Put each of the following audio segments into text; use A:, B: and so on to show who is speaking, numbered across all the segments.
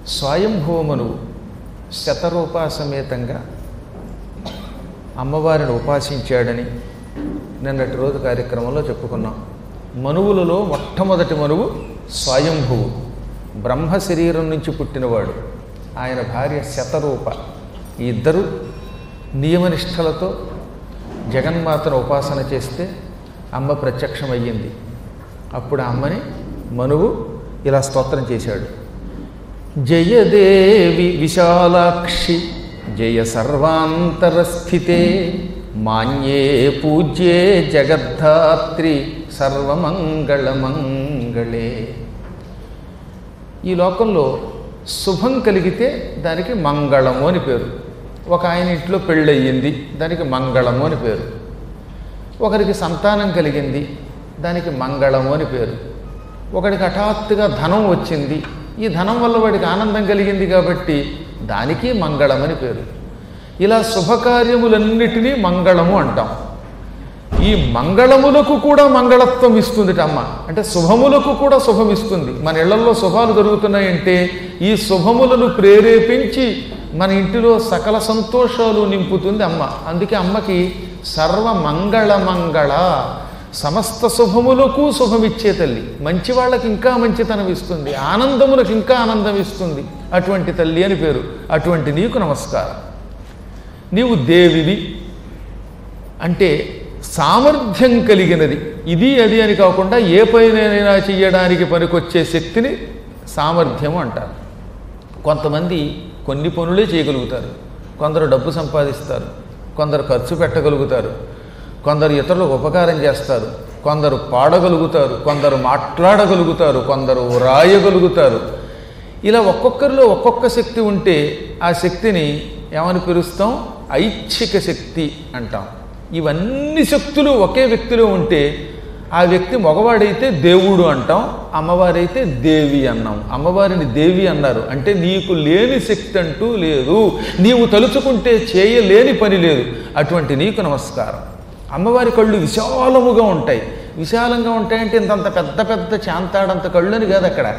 A: స్వయంభూమనువు శతరూపా సమేతంగా అమ్మవారిని ఉపాసించాడని నిన్నటి రోజు కార్యక్రమంలో చెప్పుకున్నాం మనువులలో మొట్టమొదటి మనువు స్వయంభువు బ్రహ్మ శరీరం నుంచి పుట్టినవాడు ఆయన భార్య శతరూప ఈ ఇద్దరు నియమనిష్టలతో జగన్మాతను ఉపాసన చేస్తే అమ్మ ప్రత్యక్షమయ్యింది అప్పుడు ఆ అమ్మని మనువు ఇలా స్తోత్రం చేశాడు జయదేవి విశాలాక్షి జయ సర్వాంతరస్థితే మాన్యే పూజ్యే జగద్ధాత్రి సర్వమంగళమంగళే ఈ లోకంలో శుభం కలిగితే దానికి మంగళము అని పేరు ఒక ఆయన ఇంట్లో పెళ్ళయ్యింది దానికి మంగళము అని పేరు ఒకరికి సంతానం కలిగింది దానికి మంగళము అని పేరు ఒకడికి హఠాత్తుగా ధనం వచ్చింది ఈ ధనం వల్ల వాడికి ఆనందం కలిగింది కాబట్టి దానికి మంగళం అని పేరు ఇలా శుభకార్యములన్నిటినీ మంగళము అంటాం ఈ మంగళములకు కూడా మంగళత్వం ఇస్తుంది అమ్మ అంటే శుభములకు కూడా శుభం ఇస్తుంది మన ఇళ్లలో శుభాలు జరుగుతున్నాయంటే ఈ శుభములను ప్రేరేపించి మన ఇంటిలో సకల సంతోషాలు నింపుతుంది అమ్మ అందుకే అమ్మకి సర్వ మంగళ మంగళ సమస్త శుభములకు శుభమిచ్చే తల్లి మంచి వాళ్ళకి ఇంకా మంచితనం ఇస్తుంది ఆనందములకు ఇంకా ఆనందం ఇస్తుంది అటువంటి తల్లి అని పేరు అటువంటి నీకు నమస్కారం నీవు దేవివి అంటే సామర్థ్యం కలిగినది ఇది అది అని కాకుండా ఏ పైనైనా చెయ్యడానికి పనికొచ్చే శక్తిని సామర్థ్యం అంటారు కొంతమంది కొన్ని పనులే చేయగలుగుతారు కొందరు డబ్బు సంపాదిస్తారు కొందరు ఖర్చు పెట్టగలుగుతారు కొందరు ఇతరులకు ఉపకారం చేస్తారు కొందరు పాడగలుగుతారు కొందరు మాట్లాడగలుగుతారు కొందరు రాయగలుగుతారు ఇలా ఒక్కొక్కరిలో ఒక్కొక్క శక్తి ఉంటే ఆ శక్తిని ఏమని పిలుస్తాం ఐచ్ఛిక శక్తి అంటాం ఇవన్నీ శక్తులు ఒకే వ్యక్తిలో ఉంటే ఆ వ్యక్తి మగవాడైతే దేవుడు అంటాం అమ్మవారైతే దేవి అన్నాం అమ్మవారిని దేవి అన్నారు అంటే నీకు లేని శక్తి అంటూ లేదు నీవు తలుచుకుంటే చేయలేని పని లేదు అటువంటి నీకు నమస్కారం అమ్మవారి కళ్ళు విశాలముగా ఉంటాయి విశాలంగా ఉంటాయంటే ఇంతంత పెద్ద పెద్ద చాంతాడంత కళ్ళు అని కాదు అక్కడ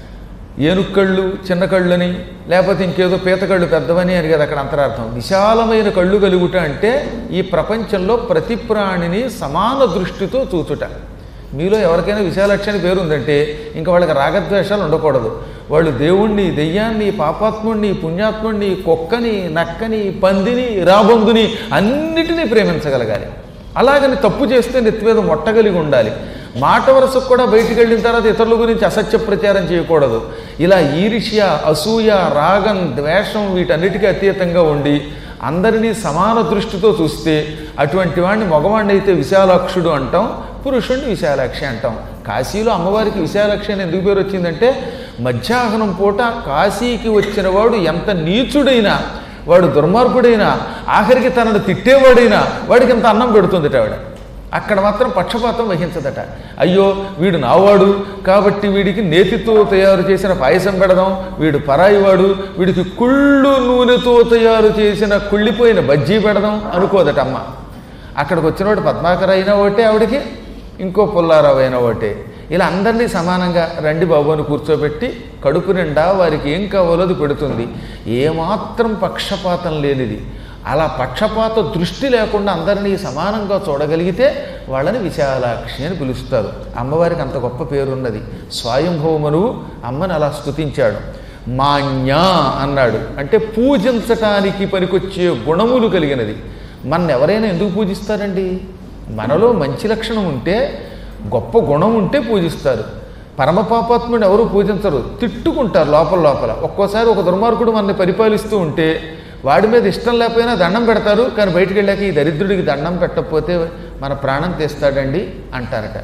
A: ఏనుగు కళ్ళు చిన్న కళ్ళని లేకపోతే ఇంకేదో పీత కళ్ళు పెద్దవని అని కదా అక్కడ అంతరార్థం విశాలమైన కళ్ళు కలుగుట అంటే ఈ ప్రపంచంలో ప్రతి ప్రాణిని సమాన దృష్టితో చూచుట మీలో ఎవరికైనా విశాలక్ష అని పేరు ఉందంటే ఇంకా వాళ్ళకి రాగద్వేషాలు ఉండకూడదు వాళ్ళు దేవుణ్ణి దెయ్యాన్ని పాపాత్ముణ్ణి పుణ్యాత్ముణ్ణి కుక్కని నక్కని పందిని రాబందుని అన్నిటినీ ప్రేమించగలగాలి అలాగని తప్పు చేస్తే నెత్తి మీద మొట్టగలిగి ఉండాలి మాట వరుసకు కూడా బయటికి వెళ్ళిన తర్వాత ఇతరుల గురించి అసత్య ప్రచారం చేయకూడదు ఇలా ఈర్ష్య అసూయ రాగం ద్వేషం వీటన్నిటికీ అతీతంగా ఉండి అందరినీ సమాన దృష్టితో చూస్తే అటువంటి వాడిని మగవాడిని అయితే విశాలాక్షుడు అంటాం పురుషుణ్ణి విశాలాక్షి అంటాం కాశీలో అమ్మవారికి విశాలాక్షి అని ఎందుకు పేరు వచ్చిందంటే మధ్యాహ్నం పూట కాశీకి వచ్చిన వాడు ఎంత నీచుడైనా వాడు దుర్మార్గుడైనా ఆఖరికి తనను తిట్టేవాడైనా వాడికి ఇంత అన్నం పెడుతుందిట ఆవిడ అక్కడ మాత్రం పక్షపాతం వహించదట అయ్యో వీడు నావాడు కాబట్టి వీడికి నేతితో తయారు చేసిన పాయసం పెడదాం వీడు పరాయివాడు వీడికి కుళ్ళు నూనెతో తయారు చేసిన కుళ్ళిపోయిన బజ్జీ పెడదాం అనుకోదట అమ్మ అక్కడికి వచ్చినవాడు పద్మాకర్ అయినా ఒకటే ఆవిడకి ఇంకో పుల్లారావు అయినా ఒకటే ఇలా అందరినీ సమానంగా రండి బాబు అని కూర్చోబెట్టి కడుపు నిండా వారికి ఏం కావాలో అది పెడుతుంది ఏమాత్రం పక్షపాతం లేనిది అలా పక్షపాత దృష్టి లేకుండా అందరినీ సమానంగా చూడగలిగితే వాళ్ళని విశాలాక్షి అని పిలుస్తారు అమ్మవారికి అంత గొప్ప పేరున్నది స్వయంభవమనువు అమ్మని అలా స్తుతించాడు మాన్యా అన్నాడు అంటే పూజించటానికి పనికొచ్చే గుణములు కలిగినది మన ఎవరైనా ఎందుకు పూజిస్తారండి మనలో మంచి లక్షణం ఉంటే గొప్ప గుణం ఉంటే పూజిస్తారు పరమపాపాత్ముడు ఎవరు పూజించరు తిట్టుకుంటారు లోపల లోపల ఒక్కోసారి ఒక దుర్మార్గుడు మనల్ని పరిపాలిస్తూ ఉంటే వాడి మీద ఇష్టం లేకపోయినా దండం పెడతారు కానీ బయటికి వెళ్ళాక ఈ దరిద్రుడికి దండం పెట్టకపోతే మన ప్రాణం తీస్తాడండి అంటారట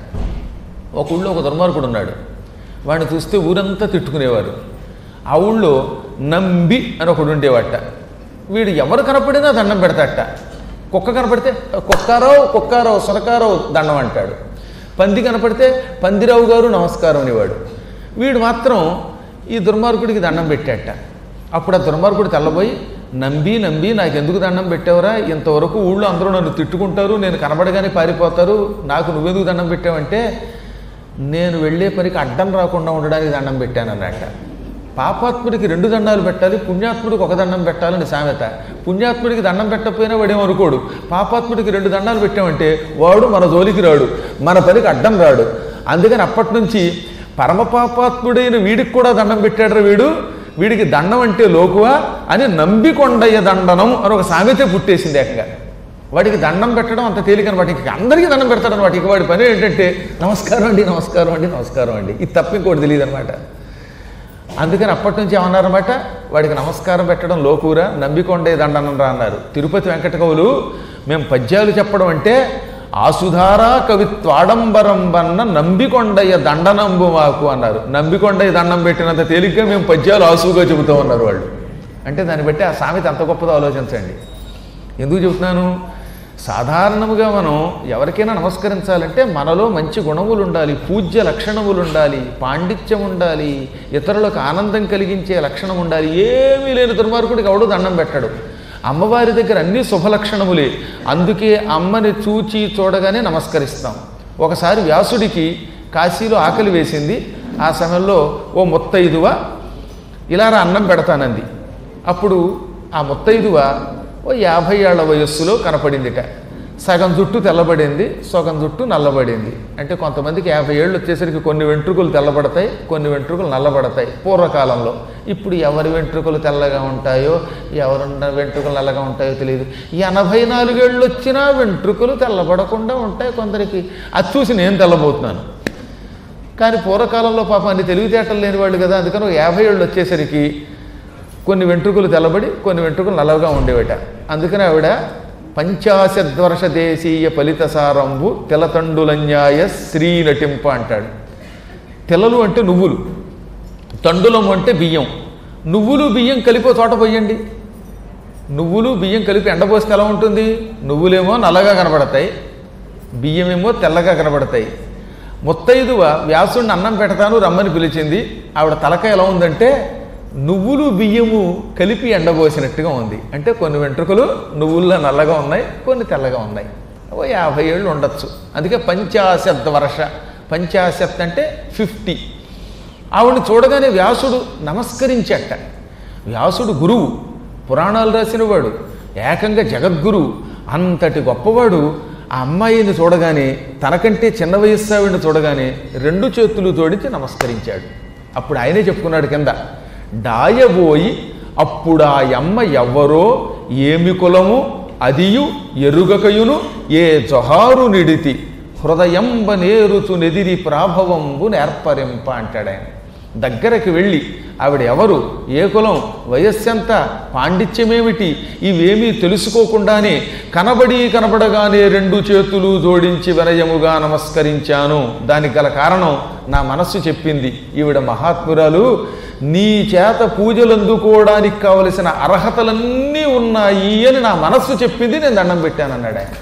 A: ఒక ఊళ్ళో ఒక దుర్మార్గుడు ఉన్నాడు వాడిని చూస్తే ఊరంతా తిట్టుకునేవారు ఆ ఊళ్ళో నంబి అని ఒకడు ఉండేవాట వీడు ఎవరు కనపడినా దండం పెడతాట కుక్క కనపడితే కుక్కారావు కుక్కారావు సొరకారావు దండం అంటాడు పంది కనపడితే పందిరావు గారు నమస్కారం అనేవాడు వీడు మాత్రం ఈ దుర్మార్గుడికి దండం పెట్టాట అప్పుడు ఆ దుర్మార్గుడు తెల్లబోయి నంబి నంబి నాకు ఎందుకు దండం పెట్టావురా ఇంతవరకు ఊళ్ళో అందరూ నన్ను తిట్టుకుంటారు నేను కనబడగానే పారిపోతారు నాకు నువ్వెందుకు దండం పెట్టావంటే నేను వెళ్ళే పనికి అడ్డం రాకుండా ఉండడానికి దండం పెట్టాను అన్నట్ట పాపాత్ముడికి రెండు దండాలు పెట్టాలి పుణ్యాత్ముడికి ఒక దండం పెట్టాలని సామెత పుణ్యాత్ముడికి దండం పెట్టకపోయినా వాడేం అనుకోడు పాపాత్ముడికి రెండు దండాలు పెట్టామంటే వాడు మన జోలికి రాడు మన పనికి అడ్డం రాడు అందుకని అప్పటి నుంచి పరమ పాపాత్ముడైన వీడికి కూడా దండం పెట్టాడు వీడు వీడికి దండం అంటే లోకువా అని నంబికొండయ్య దండనం అని ఒక సామెతే పుట్టేసింది ఏకంగా వాడికి దండం పెట్టడం అంత తేలికని వాటికి అందరికీ దండం పెడతాడని వాటికి వాడి పని ఏంటంటే నమస్కారం అండి నమస్కారం అండి నమస్కారం అండి ఇది తప్ప ఇంకోటి తెలియదు అనమాట అందుకని అప్పటి నుంచి ఏమన్నారన్నమాట వాడికి నమస్కారం పెట్టడం లోకూరా నమ్మికొండే దండనం రా అన్నారు తిరుపతి వెంకట కవులు మేము పద్యాలు చెప్పడం అంటే ఆసుధారా కవిత్వాడంబరం వన్న నంబికొండయ్య దండనంబు మాకు అన్నారు నంబికొండయ్య దండం పెట్టినంత తేలిగ్గా మేము పద్యాలు ఆసుగా చెబుతాం అన్నారు వాళ్ళు అంటే దాన్ని బట్టి ఆ సామెత ఎంత గొప్పదో ఆలోచించండి ఎందుకు చెబుతున్నాను సాధారణముగా మనం ఎవరికైనా నమస్కరించాలంటే మనలో మంచి గుణములు ఉండాలి పూజ్య లక్షణములు ఉండాలి పాండిత్యం ఉండాలి ఇతరులకు ఆనందం కలిగించే లక్షణం ఉండాలి ఏమీ లేని దుర్మార్గుడికి ఎవడు దండం పెట్టడు అమ్మవారి దగ్గర అన్ని శుభ లక్షణములే అందుకే అమ్మని చూచి చూడగానే నమస్కరిస్తాం ఒకసారి వ్యాసుడికి కాశీలో ఆకలి వేసింది ఆ సమయంలో ఓ ముత్తైదువ ఇలా రా అన్నం పెడతానంది అప్పుడు ఆ ముత్తైదువ ఓ యాభై ఏళ్ల వయస్సులో కనపడిందిట సగం జుట్టు తెల్లబడింది సగం జుట్టు నల్లబడింది అంటే కొంతమందికి యాభై ఏళ్ళు వచ్చేసరికి కొన్ని వెంట్రుకలు తెల్లబడతాయి కొన్ని వెంట్రుకలు నల్లబడతాయి పూర్వకాలంలో ఇప్పుడు ఎవరి వెంట్రుకలు తెల్లగా ఉంటాయో ఎవరున్న వెంట్రుకలు నల్లగా ఉంటాయో తెలియదు ఎనభై నాలుగేళ్ళు వచ్చినా వెంట్రుకలు తెల్లబడకుండా ఉంటాయి కొందరికి అది చూసి నేను తెల్లబోతున్నాను కానీ పూర్వకాలంలో పాపం అన్ని తెలివితేటలు లేని వాళ్ళు కదా అందుకని ఒక యాభై ఏళ్ళు వచ్చేసరికి కొన్ని వెంట్రుకలు తెల్లబడి కొన్ని వెంట్రుకలు నల్లగా ఉండేవట అందుకని ఆవిడ పంచాశద్వర్ష దేశీయ ఫలిత సారంభు తెలతండులన్యాయ శ్రీ నటింప అంటాడు తెలలు అంటే నువ్వులు తండులం అంటే బియ్యం నువ్వులు బియ్యం కలిపి ఓ చోట పోయండి నువ్వులు బియ్యం కలిపి ఎండపోస్తే ఎలా ఉంటుంది నువ్వులేమో నల్లగా కనబడతాయి బియ్యమేమో తెల్లగా కనబడతాయి ముత్తైదువ వ్యాసుడిని అన్నం పెడతాను రమ్మని పిలిచింది ఆవిడ తలక ఎలా ఉందంటే నువ్వులు బియ్యము కలిపి ఎండబోసినట్టుగా ఉంది అంటే కొన్ని వెంట్రుకలు నువ్వుల్లో నల్లగా ఉన్నాయి కొన్ని తెల్లగా ఉన్నాయి ఓ యాభై ఏళ్ళు ఉండొచ్చు అందుకే పంచాశత్ వర్ష పంచాశత్ అంటే ఫిఫ్టీ ఆవిడని చూడగానే వ్యాసుడు నమస్కరించట వ్యాసుడు గురువు పురాణాలు రాసినవాడు ఏకంగా జగద్గురువు అంతటి గొప్పవాడు ఆ అమ్మాయిని చూడగానే తనకంటే చిన్న వయస్సు ఆవిడని చూడగానే రెండు చేతులు జోడించి నమస్కరించాడు అప్పుడు ఆయనే చెప్పుకున్నాడు కింద డాయబోయి అప్పుడు ఆ యమ్మ ఎవ్వరో ఏమి కులము అదియు ఎరుగకయును ఏ జొహారు నిడితి హృదయంబ నేరుచు నెదిరి ప్రాభవంబు నేర్పరింప అంటాడు ఆయన దగ్గరకు వెళ్ళి ఆవిడ ఎవరు ఏ కులం వయస్సెంత పాండిత్యమేమిటి ఇవేమీ తెలుసుకోకుండానే కనబడి కనబడగానే రెండు చేతులు జోడించి వినయముగా నమస్కరించాను దానికి గల కారణం నా మనస్సు చెప్పింది ఈవిడ మహాత్మురాలు నీ చేత పూజలు అందుకోవడానికి కావలసిన అర్హతలన్నీ ఉన్నాయి అని నా మనస్సు చెప్పింది నేను దండం పెట్టాను అన్నాడు ఆయన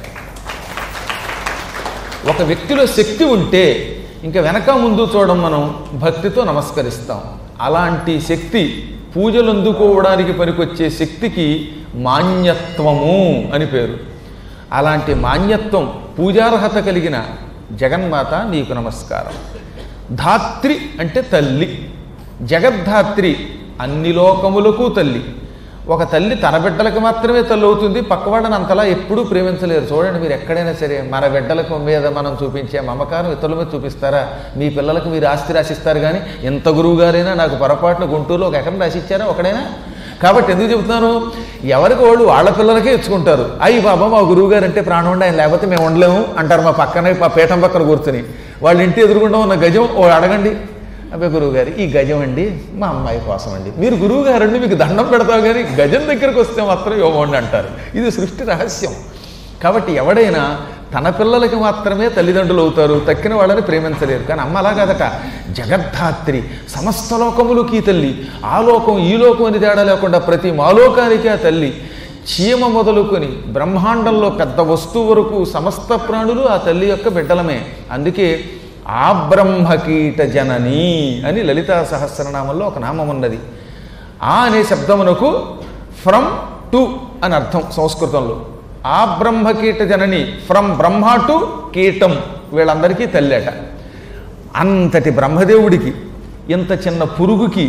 A: ఒక వ్యక్తిలో శక్తి ఉంటే ఇంకా వెనక ముందు చూడడం మనం భక్తితో నమస్కరిస్తాం అలాంటి శక్తి పూజలు అందుకోవడానికి పనికొచ్చే శక్తికి మాన్యత్వము అని పేరు అలాంటి మాన్యత్వం పూజార్హత కలిగిన జగన్మాత నీకు నమస్కారం ధాత్రి అంటే తల్లి జగద్ధాత్రి అన్ని లోకములకు తల్లి ఒక తల్లి తన బిడ్డలకు మాత్రమే తల్లి అవుతుంది పక్కవాడని అంతలా ఎప్పుడూ ప్రేమించలేరు చూడండి మీరు ఎక్కడైనా సరే మన బిడ్డలకు మీద మనం చూపించే మమకారం ఇతరుల మీద చూపిస్తారా మీ పిల్లలకు మీరు ఆస్తి రాసిస్తారు కానీ ఎంత గురువు గారైనా నాకు పొరపాటున గుంటూరులో ఒక ఎకరం రాసిచ్చారా ఒకడైనా కాబట్టి ఎందుకు చెబుతున్నాను ఎవరికి వాళ్ళు వాళ్ళ పిల్లలకే ఇచ్చుకుంటారు అయ్యి బాబా మా గురువు గారు అంటే ప్రాణం ఉండి ఆయన లేకపోతే మేము ఉండలేము అంటారు మా పక్కనే మా పీఠం పక్కన కూర్చుని వాళ్ళ ఇంటి ఎదురుగుండా ఉన్న గజం ఓ అడగండి అబ్బాయి గురువు గారు ఈ గజం అండి మా అమ్మాయి కోసం అండి మీరు గురువు గారండి మీకు దండం పెడతావు కానీ గజం దగ్గరకు వస్తే మాత్రం ఇవ్వండి అంటారు ఇది సృష్టి రహస్యం కాబట్టి ఎవడైనా తన పిల్లలకి మాత్రమే తల్లిదండ్రులు అవుతారు తక్కిన వాళ్ళని ప్రేమించలేరు కానీ అమ్మ అలా కాదట జగద్ధాత్రి సమస్త లోకములకి ఈ తల్లి ఆ లోకం ఈ లోకం అని తేడా లేకుండా ప్రతి మాలోకానికి ఆ తల్లి చీమ మొదలుకొని బ్రహ్మాండంలో పెద్ద వస్తువు వరకు సమస్త ప్రాణులు ఆ తల్లి యొక్క బిడ్డలమే అందుకే ఆ బ్రహ్మకీట జనని అని లలితా సహస్రనామంలో ఒక నామం ఉన్నది ఆ అనే శబ్దమునకు ఫ్రమ్ టు అని అర్థం సంస్కృతంలో ఆ బ్రహ్మకీట జనని ఫ్రమ్ బ్రహ్మ టు కీటం వీళ్ళందరికీ తల్లేట అంతటి బ్రహ్మదేవుడికి ఇంత చిన్న పురుగుకి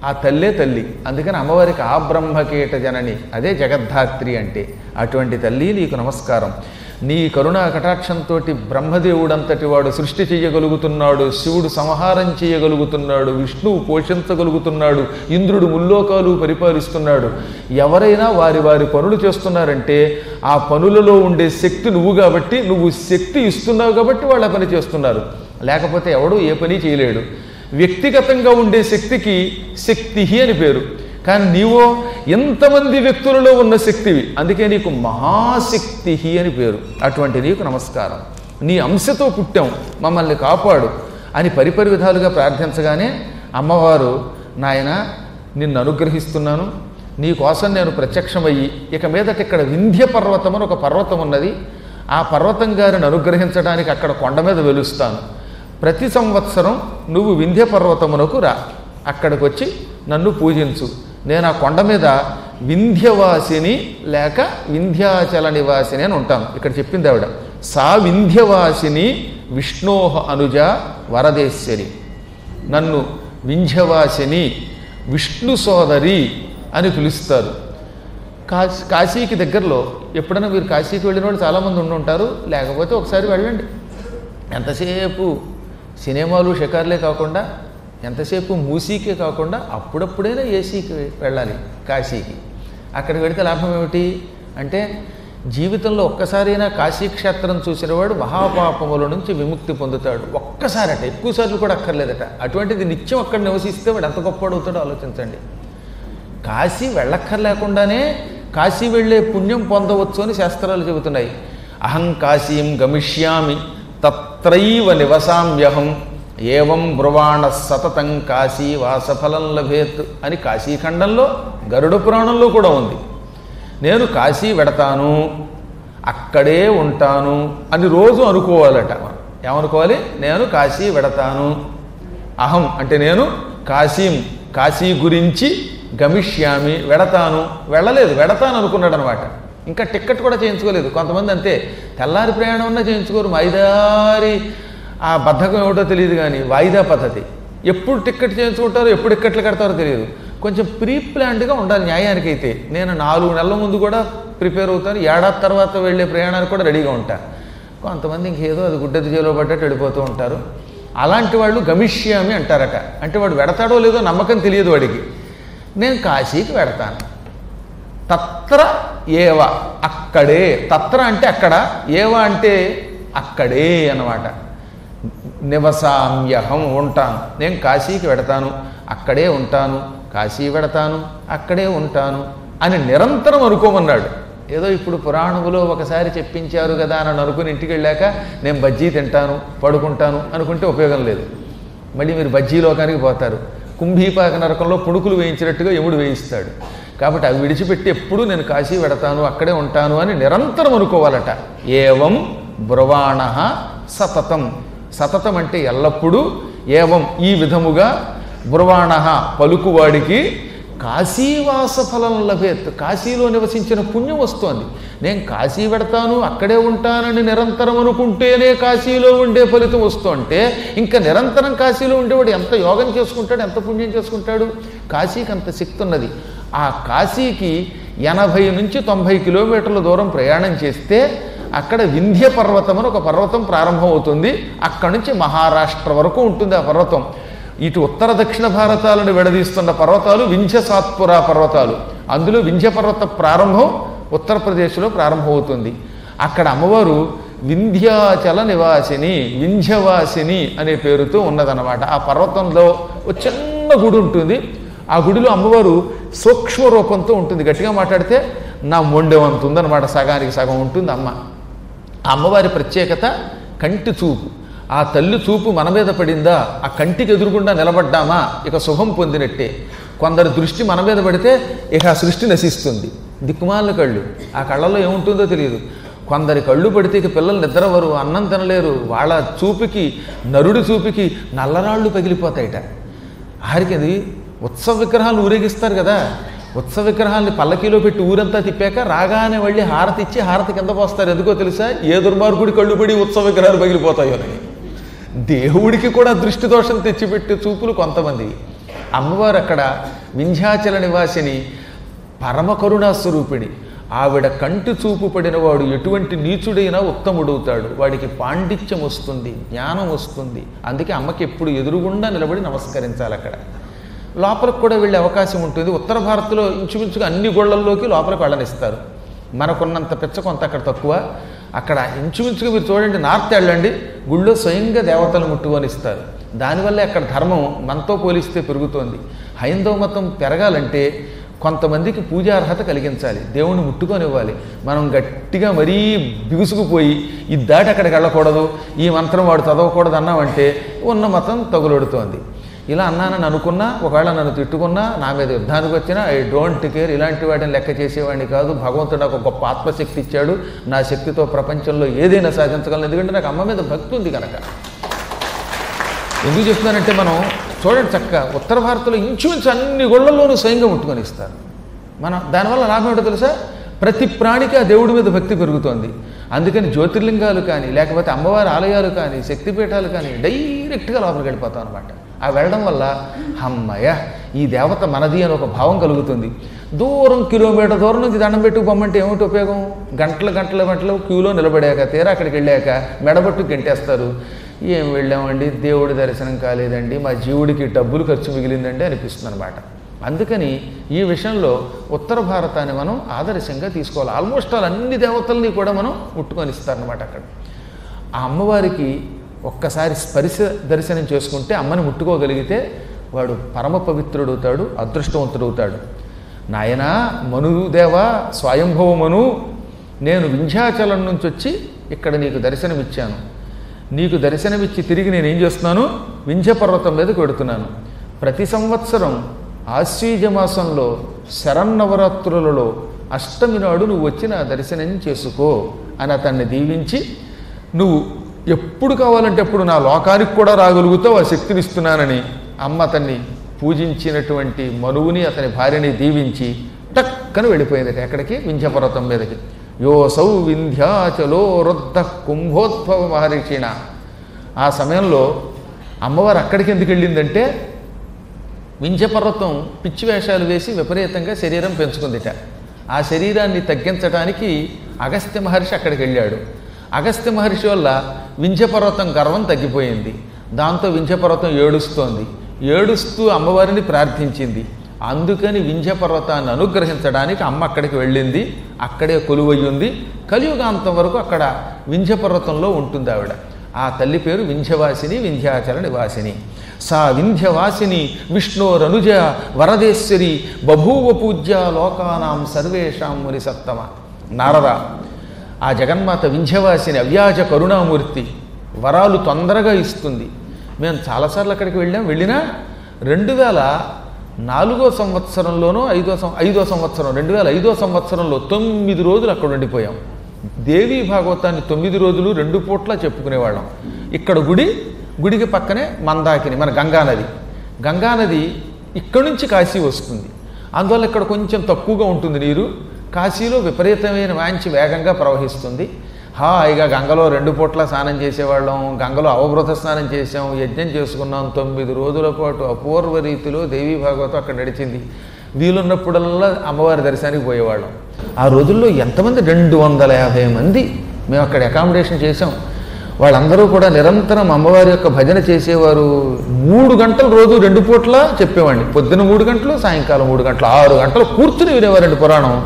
A: ఆ తల్లే తల్లి అందుకని అమ్మవారికి ఆ బ్రహ్మకీట జనని అదే జగద్ధాత్రి అంటే అటువంటి తల్లి నీకు నమస్కారం నీ కరుణా కటాక్షంతో బ్రహ్మదేవుడంతటి వాడు సృష్టి చేయగలుగుతున్నాడు శివుడు సంహారం చేయగలుగుతున్నాడు విష్ణువు పోషించగలుగుతున్నాడు ఇంద్రుడు ముల్లోకాలు పరిపాలిస్తున్నాడు ఎవరైనా వారి వారి పనులు చేస్తున్నారంటే ఆ పనులలో ఉండే శక్తి నువ్వు కాబట్టి నువ్వు శక్తి ఇస్తున్నావు కాబట్టి వాళ్ళ పని చేస్తున్నారు లేకపోతే ఎవడు ఏ పని చేయలేడు వ్యక్తిగతంగా ఉండే శక్తికి శక్తి అని పేరు కానీ నీవో ఎంతమంది వ్యక్తులలో ఉన్న శక్తివి అందుకే నీకు మహాశక్తి అని పేరు అటువంటి నీకు నమస్కారం నీ అంశతో పుట్టాం మమ్మల్ని కాపాడు అని పరిపరి విధాలుగా ప్రార్థించగానే అమ్మవారు నాయన నిన్ను అనుగ్రహిస్తున్నాను నీ కోసం నేను ప్రత్యక్షమయ్యి ఇక మీదట ఇక్కడ వింధ్య పర్వతం అని ఒక పర్వతం ఉన్నది ఆ పర్వతం గారిని అనుగ్రహించడానికి అక్కడ కొండ మీద వెలుస్తాను ప్రతి సంవత్సరం నువ్వు వింధ్య పర్వతమునకు రా అక్కడికి వచ్చి నన్ను పూజించు నేను ఆ కొండ మీద వింధ్యవాసిని లేక వింధ్యాచల నివాసిని అని ఉంటాను ఇక్కడ చెప్పింది ఆవిడ సా వింధ్యవాసిని విష్ణోహ అనుజ వరదేశ్వరి నన్ను వింధ్యవాసిని విష్ణు సోదరి అని పిలుస్తారు కాశీ కాశీకి దగ్గరలో ఎప్పుడైనా మీరు కాశీకి వెళ్ళిన వాళ్ళు చాలామంది ఉండి ఉంటారు లేకపోతే ఒకసారి వెళ్ళండి ఎంతసేపు సినిమాలు షికార్లే కాకుండా ఎంతసేపు మూసీకే కాకుండా అప్పుడప్పుడైనా ఏసీకి వెళ్ళాలి కాశీకి అక్కడికి వెళితే లాభం ఏమిటి అంటే జీవితంలో ఒక్కసారైనా కాశీక్షేత్రం చూసినవాడు మహాపాపముల నుంచి విముక్తి పొందుతాడు ఒక్కసారట ఎక్కువసార్లు కూడా అక్కర్లేదట అటువంటిది నిత్యం అక్కడ నివసిస్తే వాడు ఎంత గొప్పడవుతాడో ఆలోచించండి కాశీ వెళ్ళక్కర్లేకుండానే కాశీ వెళ్ళే పుణ్యం పొందవచ్చు అని శాస్త్రాలు చెబుతున్నాయి అహం కాశీం గమిష్యామి తత్రైవ నివసామ్యహం ఏవం బ్రువాణ సతతం కాశీ వాసఫలం లభేత్ అని కాశీఖండంలో గరుడ పురాణంలో కూడా ఉంది నేను కాశీ వెడతాను అక్కడే ఉంటాను అని రోజు అనుకోవాలట మనం ఏమనుకోవాలి నేను కాశీ వెడతాను అహం అంటే నేను కాశీం కాశీ గురించి గమిష్యామి వెడతాను వెళ్ళలేదు వెడతాను అనుకున్నాడు అనమాట ఇంకా టిక్కెట్ కూడా చేయించుకోలేదు కొంతమంది అంతే తెల్లారి ప్రయాణం ఉన్నా చేయించుకోరు మైదారి ఆ బద్ధకం ఏమిటో తెలియదు కానీ వాయిదా పద్ధతి ఎప్పుడు టిక్కెట్ చేయించుకుంటారో ఎప్పుడు టిక్కెట్లు కడతారో తెలియదు కొంచెం ప్రీ ప్లాన్డ్గా ఉండాలి న్యాయానికి అయితే నేను నాలుగు నెలల ముందు కూడా ప్రిపేర్ అవుతాను ఏడాది తర్వాత వెళ్ళే ప్రయాణానికి కూడా రెడీగా ఉంటా కొంతమంది ఇంకేదో అది గుడ్డెద్దు చేలో పడ్డట్టు వెళ్ళిపోతూ ఉంటారు అలాంటి వాళ్ళు గమిష్యామి అంటారట అంటే వాడు వెడతాడో లేదో నమ్మకం తెలియదు వాడికి నేను కాశీకి వెడతాను తత్ర ఏవ అక్కడే తత్ర అంటే అక్కడ ఏవ అంటే అక్కడే అన్నమాట నివసామ్యహం ఉంటాను నేను కాశీకి వెడతాను అక్కడే ఉంటాను కాశీ వెడతాను అక్కడే ఉంటాను అని నిరంతరం అనుకోమన్నాడు ఏదో ఇప్పుడు పురాణములో ఒకసారి చెప్పించారు కదా అని అనుకుని ఇంటికి వెళ్ళాక నేను బజ్జీ తింటాను పడుకుంటాను అనుకుంటే ఉపయోగం లేదు మళ్ళీ మీరు బజ్జీ లోకానికి పోతారు కుంభీపాక నరకంలో పుణుకులు వేయించినట్టుగా యముడు వేయిస్తాడు కాబట్టి అవి విడిచిపెట్టి ఎప్పుడు నేను కాశీ వెడతాను అక్కడే ఉంటాను అని నిరంతరం అనుకోవాలట ఏవం బ్రువాణ సతతం సతతం అంటే ఎల్లప్పుడూ ఏవం ఈ విధముగా బ్రువాణ పలుకువాడికి కాశీవాస ఫలం లభేత్ కాశీలో నివసించిన పుణ్యం వస్తోంది నేను కాశీ పెడతాను అక్కడే ఉంటానని నిరంతరం అనుకుంటేనే కాశీలో ఉండే ఫలితం వస్తుంటే ఇంకా నిరంతరం కాశీలో ఉండేవాడు ఎంత యోగం చేసుకుంటాడు ఎంత పుణ్యం చేసుకుంటాడు కాశీకి అంత శక్తి ఉన్నది ఆ కాశీకి ఎనభై నుంచి తొంభై కిలోమీటర్ల దూరం ప్రయాణం చేస్తే అక్కడ వింధ్య పర్వతం అని ఒక పర్వతం ప్రారంభం అవుతుంది అక్కడి నుంచి మహారాష్ట్ర వరకు ఉంటుంది ఆ పర్వతం ఇటు ఉత్తర దక్షిణ భారతాలను విడదీస్తున్న పర్వతాలు వింధ్య సాత్పురా పర్వతాలు అందులో వింధ్య పర్వత ప్రారంభం ఉత్తరప్రదేశ్లో ప్రారంభమవుతుంది అక్కడ అమ్మవారు వింధ్యాచల నివాసిని వింధ్యవాసిని అనే పేరుతో ఉన్నదన్నమాట ఆ పర్వతంలో ఒక చిన్న గుడి ఉంటుంది ఆ గుడిలో అమ్మవారు సూక్ష్మ రూపంతో ఉంటుంది గట్టిగా మాట్లాడితే నా మొండెవంత ఉందన్నమాట సగానికి సగం ఉంటుంది అమ్మ ఆ అమ్మవారి ప్రత్యేకత కంటి చూపు ఆ తల్లి చూపు మన మీద పడిందా ఆ కంటికి ఎదురుగుండా నిలబడ్డామా ఇక శుభం పొందినట్టే కొందరి దృష్టి మన మీద పడితే ఇక ఆ సృష్టి నశిస్తుంది దిక్కుమాల కళ్ళు ఆ కళ్ళలో ఏముంటుందో తెలియదు కొందరి కళ్ళు పడితే ఇక పిల్లలు నిద్రవరు అన్నం తినలేరు వాళ్ళ చూపుకి నరుడి చూపుకి నల్లరాళ్ళు పగిలిపోతాయిట ఆరికది ఉత్సవ విగ్రహాలు ఊరేగిస్తారు కదా ఉత్సవ విగ్రహాన్ని పల్లకీలో పెట్టి ఊరంతా తిప్పాక రాగానే వెళ్ళి హారతి ఇచ్చి హారతి కింద పోస్తారు ఎందుకో తెలుసా ఏ దుర్మార్గుడి కళ్ళు పడి ఉత్సవ విగ్రహాలు పగిలిపోతాయో అని దేవుడికి కూడా దృష్టి దోషం తెచ్చిపెట్టే చూపులు కొంతమంది అమ్మవారు అక్కడ వింధ్యాచల నివాసిని పరమ కరుణా స్వరూపిడి ఆవిడ కంటి చూపు పడిన వాడు ఎటువంటి నీచుడైనా ఉత్తముడవుతాడు వాడికి పాండిత్యం వస్తుంది జ్ఞానం వస్తుంది అందుకే అమ్మకి ఎప్పుడు ఎదురుగుండా నిలబడి నమస్కరించాలి అక్కడ లోపలికి కూడా వెళ్ళే అవకాశం ఉంటుంది ఉత్తర భారత్లో ఇంచుమించుగా అన్ని గోళ్లల్లోకి లోపలికి వెళ్ళనిస్తారు మనకున్నంత పిచ్చ కొంత అక్కడ తక్కువ అక్కడ ఇంచుమించుగా మీరు చూడండి నార్త్ వెళ్ళండి గుళ్ళో స్వయంగా దేవతలు ముట్టుకొని ఇస్తారు దానివల్లే అక్కడ ధర్మం మనతో పోలిస్తే పెరుగుతోంది హైందవ మతం పెరగాలంటే కొంతమందికి పూజార్హత కలిగించాలి దేవుణ్ణి ముట్టుకొనివ్వాలి మనం గట్టిగా మరీ బిగుసుకుపోయి ఇది దాటి అక్కడికి వెళ్ళకూడదు ఈ మంత్రం వాడు చదవకూడదు అన్నామంటే ఉన్న మతం తగులొడుతోంది ఇలా అన్నానని అనుకున్నా ఒకవేళ నన్ను తిట్టుకున్నా నా మీద యుద్ధానికి వచ్చినా ఐ డోంట్ కేర్ ఇలాంటి వాటిని లెక్క చేసేవాడిని కాదు భగవంతుడు నాకు ఒక గొప్ప ఆత్మశక్తి ఇచ్చాడు నా శక్తితో ప్రపంచంలో ఏదైనా సాధించగలను ఎందుకంటే నాకు అమ్మ మీద భక్తి ఉంది కనుక ఎందుకు చెప్తున్నానంటే మనం చూడండి చక్కగా ఉత్తర భారత్లో ఇంచుమించు అన్ని గుళ్ళల్లోనూ స్వయంగా ముట్టుకొని ఇస్తారు మనం దానివల్ల లాభం ఏంటో తెలుసా ప్రతి ప్రాణికి ఆ దేవుడి మీద భక్తి పెరుగుతోంది అందుకని జ్యోతిర్లింగాలు కానీ లేకపోతే అమ్మవారి ఆలయాలు కానీ శక్తిపీఠాలు కానీ డైరెక్ట్గా లోపలికి వెళ్ళిపోతాం అనమాట ఆ వెళ్ళడం వల్ల అమ్మయ్య ఈ దేవత మనది అని ఒక భావం కలుగుతుంది దూరం కిలోమీటర్ దూరం నుంచి దండం పెట్టుకు పొమ్మంటే ఏమిటి ఉపయోగం గంటల గంటల గంటలు క్యూలో నిలబడాక తీరా అక్కడికి వెళ్ళాక మెడబట్టు గంటేస్తారు ఏం వెళ్ళామండి దేవుడి దర్శనం కాలేదండి మా జీవుడికి డబ్బులు ఖర్చు మిగిలిందండి అనిపిస్తుంది అనమాట అందుకని ఈ విషయంలో ఉత్తర భారతాన్ని మనం ఆదర్శంగా తీసుకోవాలి ఆల్మోస్ట్ ఆల్ అన్ని దేవతల్ని కూడా మనం ముట్టుకొని ఇస్తారనమాట అక్కడ ఆ అమ్మవారికి ఒక్కసారి స్పరిశ దర్శనం చేసుకుంటే అమ్మని ముట్టుకోగలిగితే వాడు పరమ పవిత్రుడవుతాడు అదృష్టవంతుడవుతాడు నాయనా మనుదేవా స్వయంభవ మను నేను వింధ్యాచలం నుంచి వచ్చి ఇక్కడ నీకు దర్శనమిచ్చాను నీకు దర్శనమిచ్చి తిరిగి నేను ఏం చేస్తున్నాను వింధ్య పర్వతం మీదకి వెడుతున్నాను ప్రతి సంవత్సరం ఆశ్వీజ మాసంలో శరన్నవరాత్రులలో అష్టమి నాడు నువ్వు వచ్చి నా దర్శనం చేసుకో అని అతన్ని దీవించి నువ్వు ఎప్పుడు కావాలంటే అప్పుడు నా లోకానికి కూడా రాగలుగుతావు ఆ శక్తిని ఇస్తున్నానని అమ్మ అతన్ని పూజించినటువంటి మనువుని అతని భార్యని దీవించి టక్కన వెళ్ళిపోయింది ఎక్కడికి వింధ్యపర్వతం మీదకి యోసౌ వింధ్యాచలో రుద్ధ కుంభోద్భవ మహర్షిణ ఆ సమయంలో అమ్మవారు అక్కడికి ఎందుకు వెళ్ళిందంటే వింధ్యపర్వతం పిచ్చి వేషాలు వేసి విపరీతంగా శరీరం పెంచుకుందిట ఆ శరీరాన్ని తగ్గించడానికి అగస్త్య మహర్షి అక్కడికి వెళ్ళాడు అగస్త్య మహర్షి వల్ల వింధ్యపర్వతం గర్వం తగ్గిపోయింది దాంతో వింధ్యపర్వతం ఏడుస్తోంది ఏడుస్తూ అమ్మవారిని ప్రార్థించింది అందుకని వింధ్యపర్వతాన్ని అనుగ్రహించడానికి అమ్మ అక్కడికి వెళ్ళింది అక్కడే కొలువయ్యింది కలియుగాంతం వరకు అక్కడ వింధ్యపర్వతంలో ఉంటుంది ఆవిడ ఆ తల్లి పేరు వింధ్యవాసిని వింధ్యాచల నివాసిని సా వింధ్యవాసిని విష్ణోరనుజ వరదేశ్వరి బభూవ పూజ్య లోకానాం సర్వేషాం ముని సప్తమ నారద ఆ జగన్మాత వింధ్యవాసిని అవ్యాజ కరుణామూర్తి వరాలు తొందరగా ఇస్తుంది మేము చాలాసార్లు అక్కడికి వెళ్ళాం వెళ్ళినా రెండు వేల నాలుగో సంవత్సరంలోనో ఐదో సం ఐదో సంవత్సరం రెండు వేల ఐదో సంవత్సరంలో తొమ్మిది రోజులు అక్కడ ఉండిపోయాం దేవీ భాగవతాన్ని తొమ్మిది రోజులు రెండు పూట్ల చెప్పుకునేవాళ్ళం ఇక్కడ గుడి గుడికి పక్కనే మందాకిని మన గంగానది గంగానది ఇక్కడి నుంచి కాశీ వస్తుంది అందువల్ల ఇక్కడ కొంచెం తక్కువగా ఉంటుంది నీరు కాశీలో విపరీతమైన వాంచి వేగంగా ప్రవహిస్తుంది హాయిగా గంగలో రెండు పూట్ల స్నానం చేసేవాళ్ళం గంగలో అవబృత స్నానం చేసాం యజ్ఞం చేసుకున్నాం తొమ్మిది రోజుల పాటు అపూర్వ రీతిలో దేవీ భాగవతం అక్కడ నడిచింది వీలున్నప్పుడల్లా అమ్మవారి దర్శనానికి పోయేవాళ్ళం ఆ రోజుల్లో ఎంతమంది రెండు వందల యాభై మంది మేము అక్కడ అకామిడేషన్ చేసాం వాళ్ళందరూ కూడా నిరంతరం అమ్మవారి యొక్క భజన చేసేవారు మూడు గంటలు రోజు రెండు పూట్ల చెప్పేవాడిని పొద్దున మూడు గంటలు సాయంకాలం మూడు గంటలు ఆరు గంటలు కూర్చుని వినేవారండి పురాణం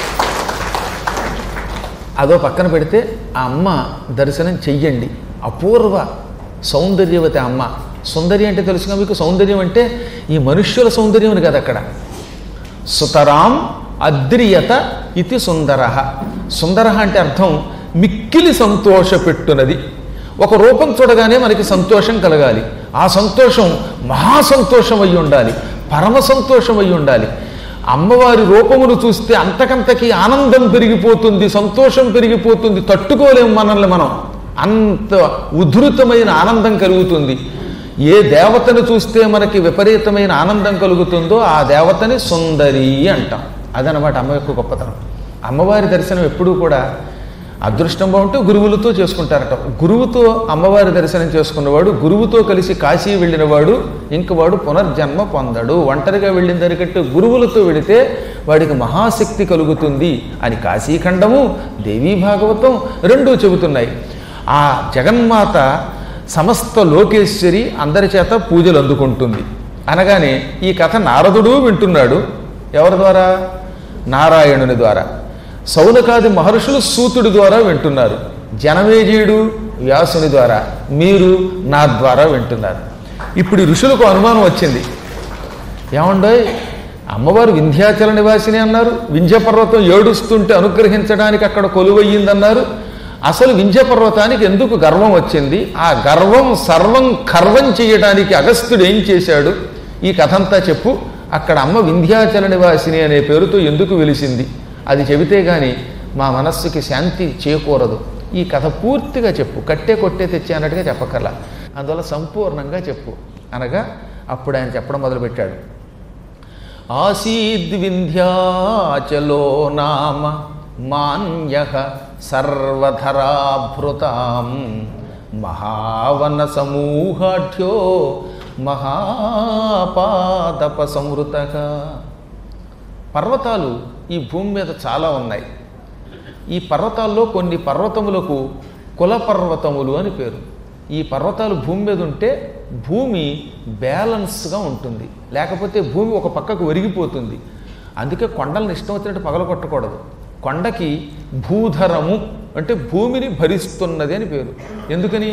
A: అదో పక్కన పెడితే ఆ అమ్మ దర్శనం చెయ్యండి అపూర్వ సౌందర్యవతి అమ్మ సుందరి అంటే తెలుసుగా మీకు సౌందర్యం అంటే ఈ మనుష్యుల సౌందర్యం అని కదా అక్కడ సుతరాం అద్రియత ఇది సుందర సుందర అంటే అర్థం మిక్కిలి సంతోషపెట్టునది ఒక రూపం చూడగానే మనకి సంతోషం కలగాలి ఆ సంతోషం మహా సంతోషం అయి ఉండాలి పరమ సంతోషం అయి ఉండాలి అమ్మవారి రూపమును చూస్తే అంతకంతకి ఆనందం పెరిగిపోతుంది సంతోషం పెరిగిపోతుంది తట్టుకోలేము మనల్ని మనం అంత ఉధృతమైన ఆనందం కలుగుతుంది ఏ దేవతను చూస్తే మనకి విపరీతమైన ఆనందం కలుగుతుందో ఆ దేవతని సుందరి అంటాం అదనమాట అమ్మ యొక్క గొప్పతనం అమ్మవారి దర్శనం ఎప్పుడూ కూడా అదృష్టం బాగుంటే గురువులతో చేసుకుంటారట గురువుతో అమ్మవారి దర్శనం చేసుకున్నవాడు గురువుతో కలిసి కాశీ వెళ్ళినవాడు ఇంక వాడు పునర్జన్మ పొందడు ఒంటరిగా వెళ్ళిన దానికంటే గురువులతో వెళితే వాడికి మహాశక్తి కలుగుతుంది అని కాశీఖండము దేవీ భాగవతం రెండూ చెబుతున్నాయి ఆ జగన్మాత సమస్త లోకేశ్వరి అందరి చేత పూజలు అందుకుంటుంది అనగానే ఈ కథ నారదుడు వింటున్నాడు ఎవరి ద్వారా నారాయణుని ద్వారా సౌనకాది మహర్షులు సూతుడి ద్వారా వింటున్నారు జనమేజీయుడు వ్యాసుని ద్వారా మీరు నా ద్వారా వింటున్నారు ఇప్పుడు ఈ ఋషులకు అనుమానం వచ్చింది ఏమండోయ్ అమ్మవారు వింధ్యాచల నివాసిని అన్నారు వింధ్య పర్వతం ఏడుస్తుంటే అనుగ్రహించడానికి అక్కడ కొలువయ్యిందన్నారు అసలు వింధ్య పర్వతానికి ఎందుకు గర్వం వచ్చింది ఆ గర్వం సర్వం కర్వం చేయడానికి అగస్త్యుడు ఏం చేశాడు ఈ కథంతా చెప్పు అక్కడ అమ్మ వింధ్యాచల నివాసిని అనే పేరుతో ఎందుకు వెలిసింది అది చెబితే గాని మా మనస్సుకి శాంతి చేకూరదు ఈ కథ పూర్తిగా చెప్పు కట్టే కొట్టే తెచ్చే అన్నట్టుగా చెప్పకర్లా అందువల్ల సంపూర్ణంగా చెప్పు అనగా అప్పుడు ఆయన చెప్పడం మొదలుపెట్టాడు ఆసీద్వింధ్యాచలో నామ మాన్య సర్వధరాభృతాం మహావన సమూహాఢ్యో మహాపాదప సంవృత పర్వతాలు ఈ భూమి మీద చాలా ఉన్నాయి ఈ పర్వతాల్లో కొన్ని పర్వతములకు కుల పర్వతములు అని పేరు ఈ పర్వతాలు భూమి మీద ఉంటే భూమి బ్యాలెన్స్గా ఉంటుంది లేకపోతే భూమి ఒక పక్కకు ఒరిగిపోతుంది అందుకే కొండలను ఇష్టం వచ్చినట్టు పగలగొట్టకూడదు కొండకి భూధరము అంటే భూమిని భరిస్తున్నది అని పేరు ఎందుకని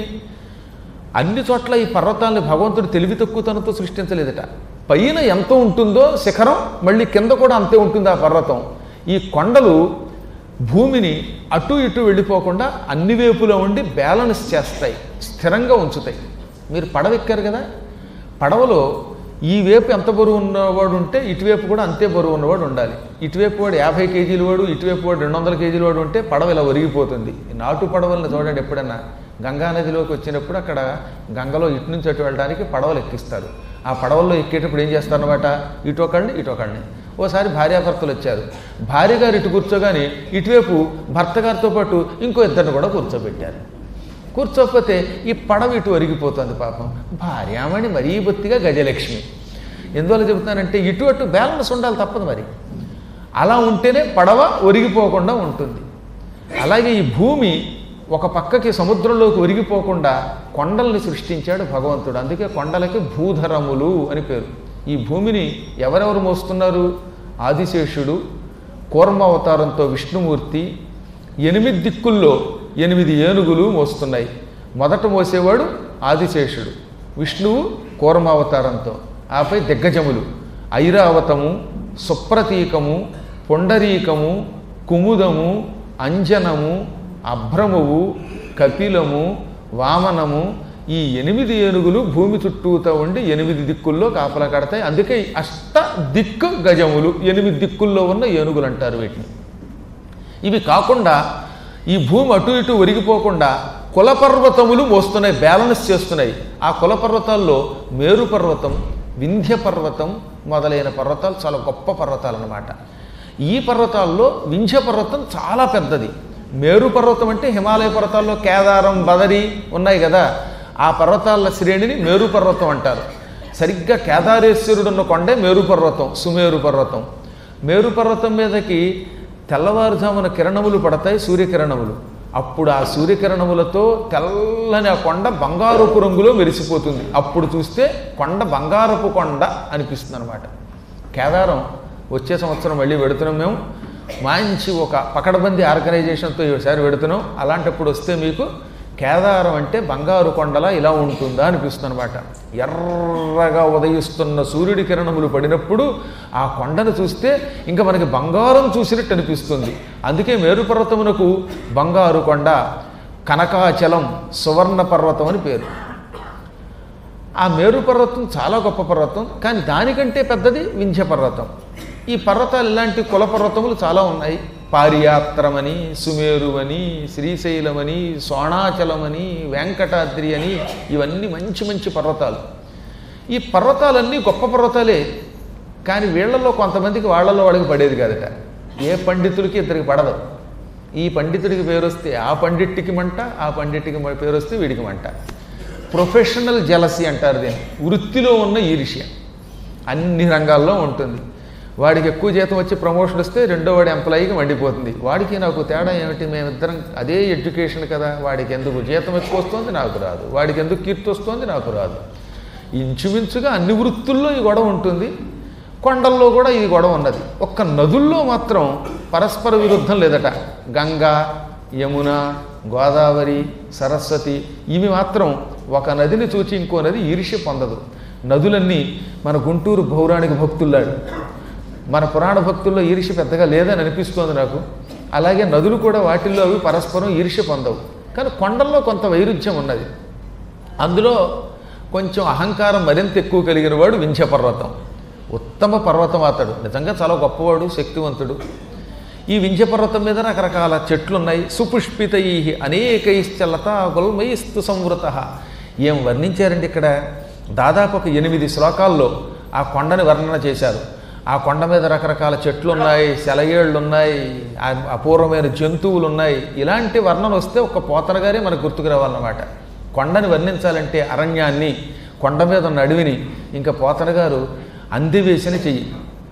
A: అన్ని చోట్ల ఈ పర్వతాలను భగవంతుడు తెలివి తక్కువతనంతో సృష్టించలేదట పైన ఎంత ఉంటుందో శిఖరం మళ్ళీ కింద కూడా అంతే ఉంటుంది ఆ పర్వతం ఈ కొండలు భూమిని అటు ఇటు వెళ్ళిపోకుండా అన్ని వైపులో ఉండి బ్యాలెన్స్ చేస్తాయి స్థిరంగా ఉంచుతాయి మీరు పడవ ఎక్కారు కదా పడవలో ఈ వైపు ఎంత బరువు ఉన్నవాడు ఉంటే ఇటువైపు కూడా అంతే బరువు ఉన్నవాడు ఉండాలి ఇటువైపు వాడు యాభై కేజీల వాడు ఇటువైపు వాడు రెండు వందల కేజీల వాడు ఉంటే పడవ ఇలా ఒరిగిపోతుంది ఈ నాటు పడవలను చూడండి ఎప్పుడన్నా గంగా నదిలోకి వచ్చినప్పుడు అక్కడ గంగలో ఇటు నుంచి అటు వెళ్ళడానికి పడవలు ఎక్కిస్తారు ఆ పడవల్లో ఎక్కేటప్పుడు ఏం చేస్తారన్నమాట ఇటు ఒకళ్ళని ఇటు ఒకళ్ళని ఓసారి భార్యాభర్తలు వచ్చారు భార్య గారు ఇటు కూర్చోగానే ఇటువైపు భర్త గారితో పాటు ఇంకో ఇద్దరిని కూడా కూర్చోబెట్టారు కూర్చోకపోతే ఈ పడవ ఇటు ఒరిగిపోతుంది పాపం భార్యామణి మరీ బొత్తిగా గజలక్ష్మి ఎందువల్ల చెబుతానంటే ఇటు అటు బ్యాలెన్స్ ఉండాలి తప్పదు మరి అలా ఉంటేనే పడవ ఒరిగిపోకుండా ఉంటుంది అలాగే ఈ భూమి ఒక పక్కకి సముద్రంలోకి ఒరిగిపోకుండా కొండల్ని సృష్టించాడు భగవంతుడు అందుకే కొండలకి భూధరములు అని పేరు ఈ భూమిని ఎవరెవరు మోస్తున్నారు ఆదిశేషుడు కూర్మ అవతారంతో విష్ణుమూర్తి ఎనిమిది దిక్కుల్లో ఎనిమిది ఏనుగులు మోస్తున్నాయి మొదట మోసేవాడు ఆదిశేషుడు విష్ణువు కూర్మావతారంతో ఆపై దిగ్గజములు ఐరావతము సుప్రతీకము పొండరీకము కుముదము అంజనము అభ్రమువు కపిలము వామనము ఈ ఎనిమిది ఏనుగులు భూమి చుట్టూతో ఉండి ఎనిమిది దిక్కుల్లో కాపలా కడతాయి అందుకే ఈ అష్ట దిక్కు గజములు ఎనిమిది దిక్కుల్లో ఉన్న ఏనుగులు అంటారు వీటిని ఇవి కాకుండా ఈ భూమి అటు ఇటు ఒరిగిపోకుండా కులపర్వతములు మోస్తున్నాయి బ్యాలెన్స్ చేస్తున్నాయి ఆ కులపర్వతాల్లో మేరు పర్వతం వింధ్య పర్వతం మొదలైన పర్వతాలు చాలా గొప్ప పర్వతాలు అన్నమాట ఈ పర్వతాల్లో వింధ్య పర్వతం చాలా పెద్దది మేరు పర్వతం అంటే హిమాలయ పర్వతాల్లో కేదారం బదరి ఉన్నాయి కదా ఆ పర్వతాల శ్రేణిని మేరు పర్వతం అంటారు సరిగ్గా కేదారేశ్వరుడు ఉన్న కొండే మేరు పర్వతం సుమేరు పర్వతం మేరు పర్వతం మీదకి తెల్లవారుజామున కిరణములు పడతాయి సూర్యకిరణములు అప్పుడు ఆ సూర్యకిరణములతో తెల్లని ఆ కొండ బంగారపు రంగులో మెరిసిపోతుంది అప్పుడు చూస్తే కొండ బంగారపు కొండ అనిపిస్తుంది అనమాట కేదారం వచ్చే సంవత్సరం మళ్ళీ పెడుతున్నాం మేము మంచి ఒక పకడబందీ ఆర్గనైజేషన్తో ఈసారి పెడుతున్నాం అలాంటప్పుడు వస్తే మీకు కేదారం అంటే బంగారు కొండలా ఇలా ఉంటుందా అనిపిస్తుంది అనమాట ఎర్రగా ఉదయిస్తున్న సూర్యుడి కిరణములు పడినప్పుడు ఆ కొండను చూస్తే ఇంకా మనకి బంగారం చూసినట్టు అనిపిస్తుంది అందుకే మేరు పర్వతమునకు బంగారు కొండ కనకాచలం సువర్ణ పర్వతం అని పేరు ఆ మేరు పర్వతం చాలా గొప్ప పర్వతం కానీ దానికంటే పెద్దది వింధ్య పర్వతం ఈ పర్వతాలు ఇలాంటి కుల పర్వతములు చాలా ఉన్నాయి పారియాత్రమని సుమేరువని శ్రీశైలమని సోణాచలమని వెంకటాద్రి అని ఇవన్నీ మంచి మంచి పర్వతాలు ఈ పర్వతాలన్నీ గొప్ప పర్వతాలే కానీ వీళ్ళల్లో కొంతమందికి వాళ్ళల్లో వాళ్ళకి పడేది కాదట ఏ పండితులకి ఇద్దరికి పడదు ఈ పండితుడికి పేరు వస్తే ఆ పండిట్టికి మంట ఆ పండిట్టికి మ- పేరు వస్తే వీడికి మంట ప్రొఫెషనల్ జలసి అంటారు దీన్ని వృత్తిలో ఉన్న ఈర్ష్య అన్ని రంగాల్లో ఉంటుంది వాడికి ఎక్కువ జీతం వచ్చి ప్రమోషన్ వస్తే రెండో వాడి ఎంప్లాయీకి మండిపోతుంది వాడికి నాకు తేడా ఏమిటి మేమిద్దరం అదే ఎడ్యుకేషన్ కదా వాడికి ఎందుకు జీతం ఎక్కువ వస్తుంది నాకు రాదు వాడికి ఎందుకు కీర్తి వస్తుంది నాకు రాదు ఇంచుమించుగా అన్ని వృత్తుల్లో ఈ గొడవ ఉంటుంది కొండల్లో కూడా ఈ గొడవ ఉన్నది ఒక్క నదుల్లో మాత్రం పరస్పర విరుద్ధం లేదట గంగా యమున గోదావరి సరస్వతి ఇవి మాత్రం ఒక నదిని చూచి ఇంకో నది ఈర్ష్య పొందదు నదులన్నీ మన గుంటూరు పౌరాణిక భక్తుల్లాడు మన పురాణ భక్తుల్లో ఈర్ష్య పెద్దగా లేదని అనిపిస్తోంది నాకు అలాగే నదులు కూడా వాటిల్లో అవి పరస్పరం ఈర్ష్య పొందవు కానీ కొండల్లో కొంత వైరుధ్యం ఉన్నది అందులో కొంచెం అహంకారం మరింత ఎక్కువ కలిగిన వాడు వింధ్య పర్వతం ఉత్తమ పర్వతం అతడు నిజంగా చాలా గొప్పవాడు శక్తివంతుడు ఈ వింధ్య పర్వతం మీద రకరకాల చెట్లు ఉన్నాయి సుపుష్పితై అనేకైశ్చ లతా గుల్మైస్తు సంవృత ఏం వర్ణించారండి ఇక్కడ దాదాపు ఒక ఎనిమిది శ్లోకాల్లో ఆ కొండని వర్ణన చేశారు ఆ కొండ మీద రకరకాల చెట్లు ఉన్నాయి సెలయేళ్ళు ఉన్నాయి ఆ- అపూర్వమైన జంతువులు ఉన్నాయి ఇలాంటి వర్ణన వస్తే ఒక పోతన గారే మనకు గుర్తుకు రావాలన్నమాట కొండని వర్ణించాలంటే అరణ్యాన్ని కొండ మీద ఉన్న అడవిని ఇంకా పోతన గారు అందివేసిన చెయ్యి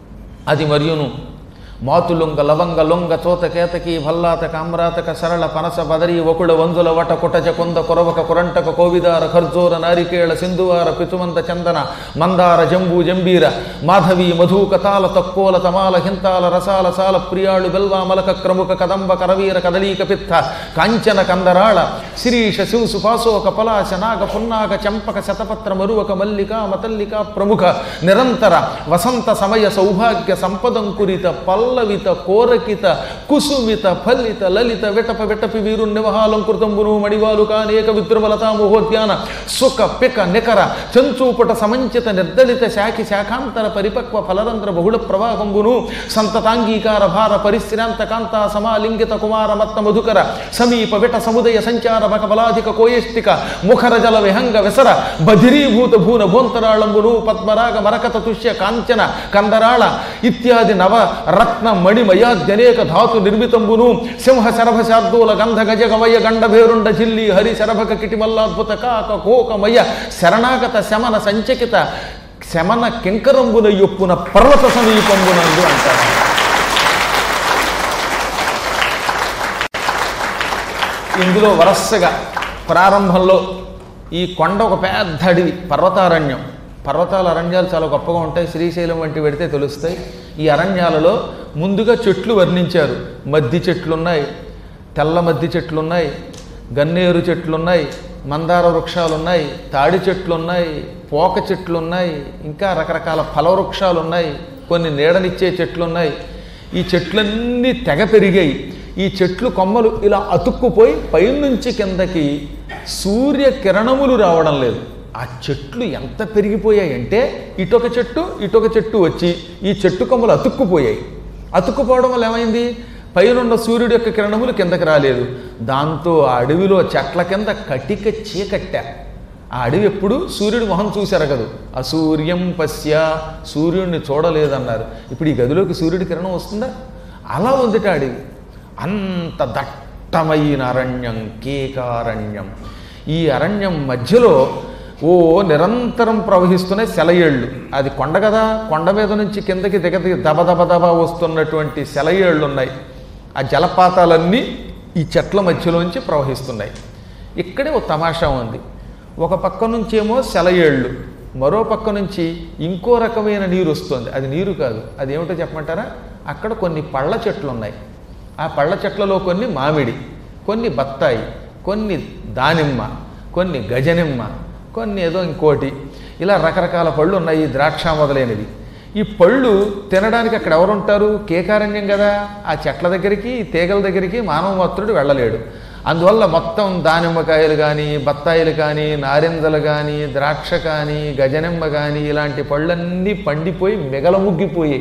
A: అది మరియును మాతులుంగ లవంగ లొంగ చోత కేతకి భల్లాత కామ్రాతక సరళ పనస బదరి వకుడ వంజుల వట కుటజ కొంద కొరవక కురంటక కోవిదార ఖర్జూర నారికేళ సింధువార పితుమంత చందన మందార జంబూ జంబీర మాధవి మధుక తాల తక్కోల తమాల హింతాల రసాల సాల ప్రియాళు బెల్వ మలక క్రముక కదంబ కరవీర కదలీక పిత్త కాంచన కందరాళ శిరీష శివ సుపాసోక పలాశ నాగ పున్నాగ చంపక శతపత్ర మరువక మల్లిక మతల్లిక ప్రముఖ నిరంతర వసంత సమయ సౌభాగ్య సంపదంకురిత పల్లవిత కోరకిత కుసుమిత ఫలిత లలిత విటప విటపి వీరు నివహాలంకృతంబును మణివాలు కానేక విద్రుమలతా మోహోద్యాన సుఖ పిక నికర చంచూపట సమంచిత నిర్దళిత శాఖి శాఖాంతర పరిపక్వ ఫలరంధ్ర బహుళ ప్రవాహంబును సంతతాంగీకార భార పరిశ్రాంత కాంత సమాలింగిత కుమార మత్త మధుకర సమీప విట సముదయ సంచార బక బలాధిక కోయేష్టిక ముఖర జల విహంగ విసర బధిరీభూత భూన భోంతరాళంబును పద్మరాగ మరకత తుష్య కాంచన కందరాళ ఇత్యాది నవ రత్న మణిమయాద్యనేక ధాతు నిర్మితంబును సింహ శరభ శార్దూల గంధ గజ గవయ గండభేరుండ జిల్లి హరి శరభక కిటిమల్లాద్భుత కాక కోకమయ శరణాగత శమన సంచకిత శమన కింకరంబున యొప్పున పర్వత సమీపంబునందు అంటారు ఇందులో వరసగా ప్రారంభంలో ఈ కొండ ఒక పెద్ద అడవి పర్వతారణ్యం పర్వతాల అరణ్యాలు చాలా గొప్పగా ఉంటాయి శ్రీశైలం వంటి పెడితే తెలుస్తాయి ఈ అరణ్యాలలో ముందుగా చెట్లు వర్ణించారు మద్ది చెట్లు ఉన్నాయి తెల్ల మద్ది చెట్లు ఉన్నాయి గన్నేరు చెట్లు ఉన్నాయి మందార వృక్షాలు ఉన్నాయి తాడి చెట్లు ఉన్నాయి పోక చెట్లు ఉన్నాయి ఇంకా రకరకాల ఫల వృక్షాలు ఉన్నాయి కొన్ని నీడనిచ్చే చెట్లు ఉన్నాయి ఈ చెట్లన్నీ తెగ పెరిగాయి ఈ చెట్లు కొమ్మలు ఇలా అతుక్కుపోయి పైనుంచి కిందకి సూర్య కిరణములు రావడం లేదు ఆ చెట్లు ఎంత పెరిగిపోయాయంటే ఇటొక చెట్టు ఇటొక చెట్టు వచ్చి ఈ చెట్టు కొమ్మలు అతుక్కుపోయాయి అతుక్కుపోవడం వల్ల ఏమైంది పైనున్న సూర్యుడి యొక్క కిరణములు కిందకి రాలేదు దాంతో ఆ అడవిలో చెట్ల కింద కటిక చీకట్ట ఆ అడవి ఎప్పుడు సూర్యుడి మొహం చూసెరగదు అసూర్యం పశ్య సూర్యుడిని చూడలేదన్నారు ఇప్పుడు ఈ గదిలోకి సూర్యుడి కిరణం వస్తుందా అలా ఉందిట అడవి అంత దట్టమైన అరణ్యం కేకారణ్యం ఈ అరణ్యం మధ్యలో ఓ నిరంతరం ప్రవహిస్తున్న సెలయేళ్ళు అది కొండ కదా కొండ మీద నుంచి కిందకి దిగది దబ దబ దబ వస్తున్నటువంటి సెలయేళ్ళు ఉన్నాయి ఆ జలపాతాలన్నీ ఈ చెట్ల మధ్యలోంచి ప్రవహిస్తున్నాయి ఇక్కడే ఒక తమాషా ఉంది ఒక పక్క నుంచేమో సెలయేళ్ళు మరో పక్క నుంచి ఇంకో రకమైన నీరు వస్తుంది అది నీరు కాదు అది ఏమిటో చెప్పమంటారా అక్కడ కొన్ని పళ్ళ చెట్లు ఉన్నాయి ఆ పళ్ళ చెట్లలో కొన్ని మామిడి కొన్ని బత్తాయి కొన్ని దానిమ్మ కొన్ని గజనిమ్మ కొన్ని ఏదో ఇంకోటి ఇలా రకరకాల పళ్ళు ఉన్నాయి ఈ ద్రాక్ష మొదలైనవి ఈ పళ్ళు తినడానికి అక్కడ ఎవరుంటారు కేకారణ్యం కదా ఆ చెట్ల దగ్గరికి ఈ తీగల దగ్గరికి మానవ మాత్రుడు వెళ్ళలేడు అందువల్ల మొత్తం దానిమ్మకాయలు కానీ బత్తాయిలు కానీ నారింజలు కానీ ద్రాక్ష కానీ గజనిమ్మ కానీ ఇలాంటి పళ్ళన్నీ పండిపోయి మిగలముగ్గిపోయాయి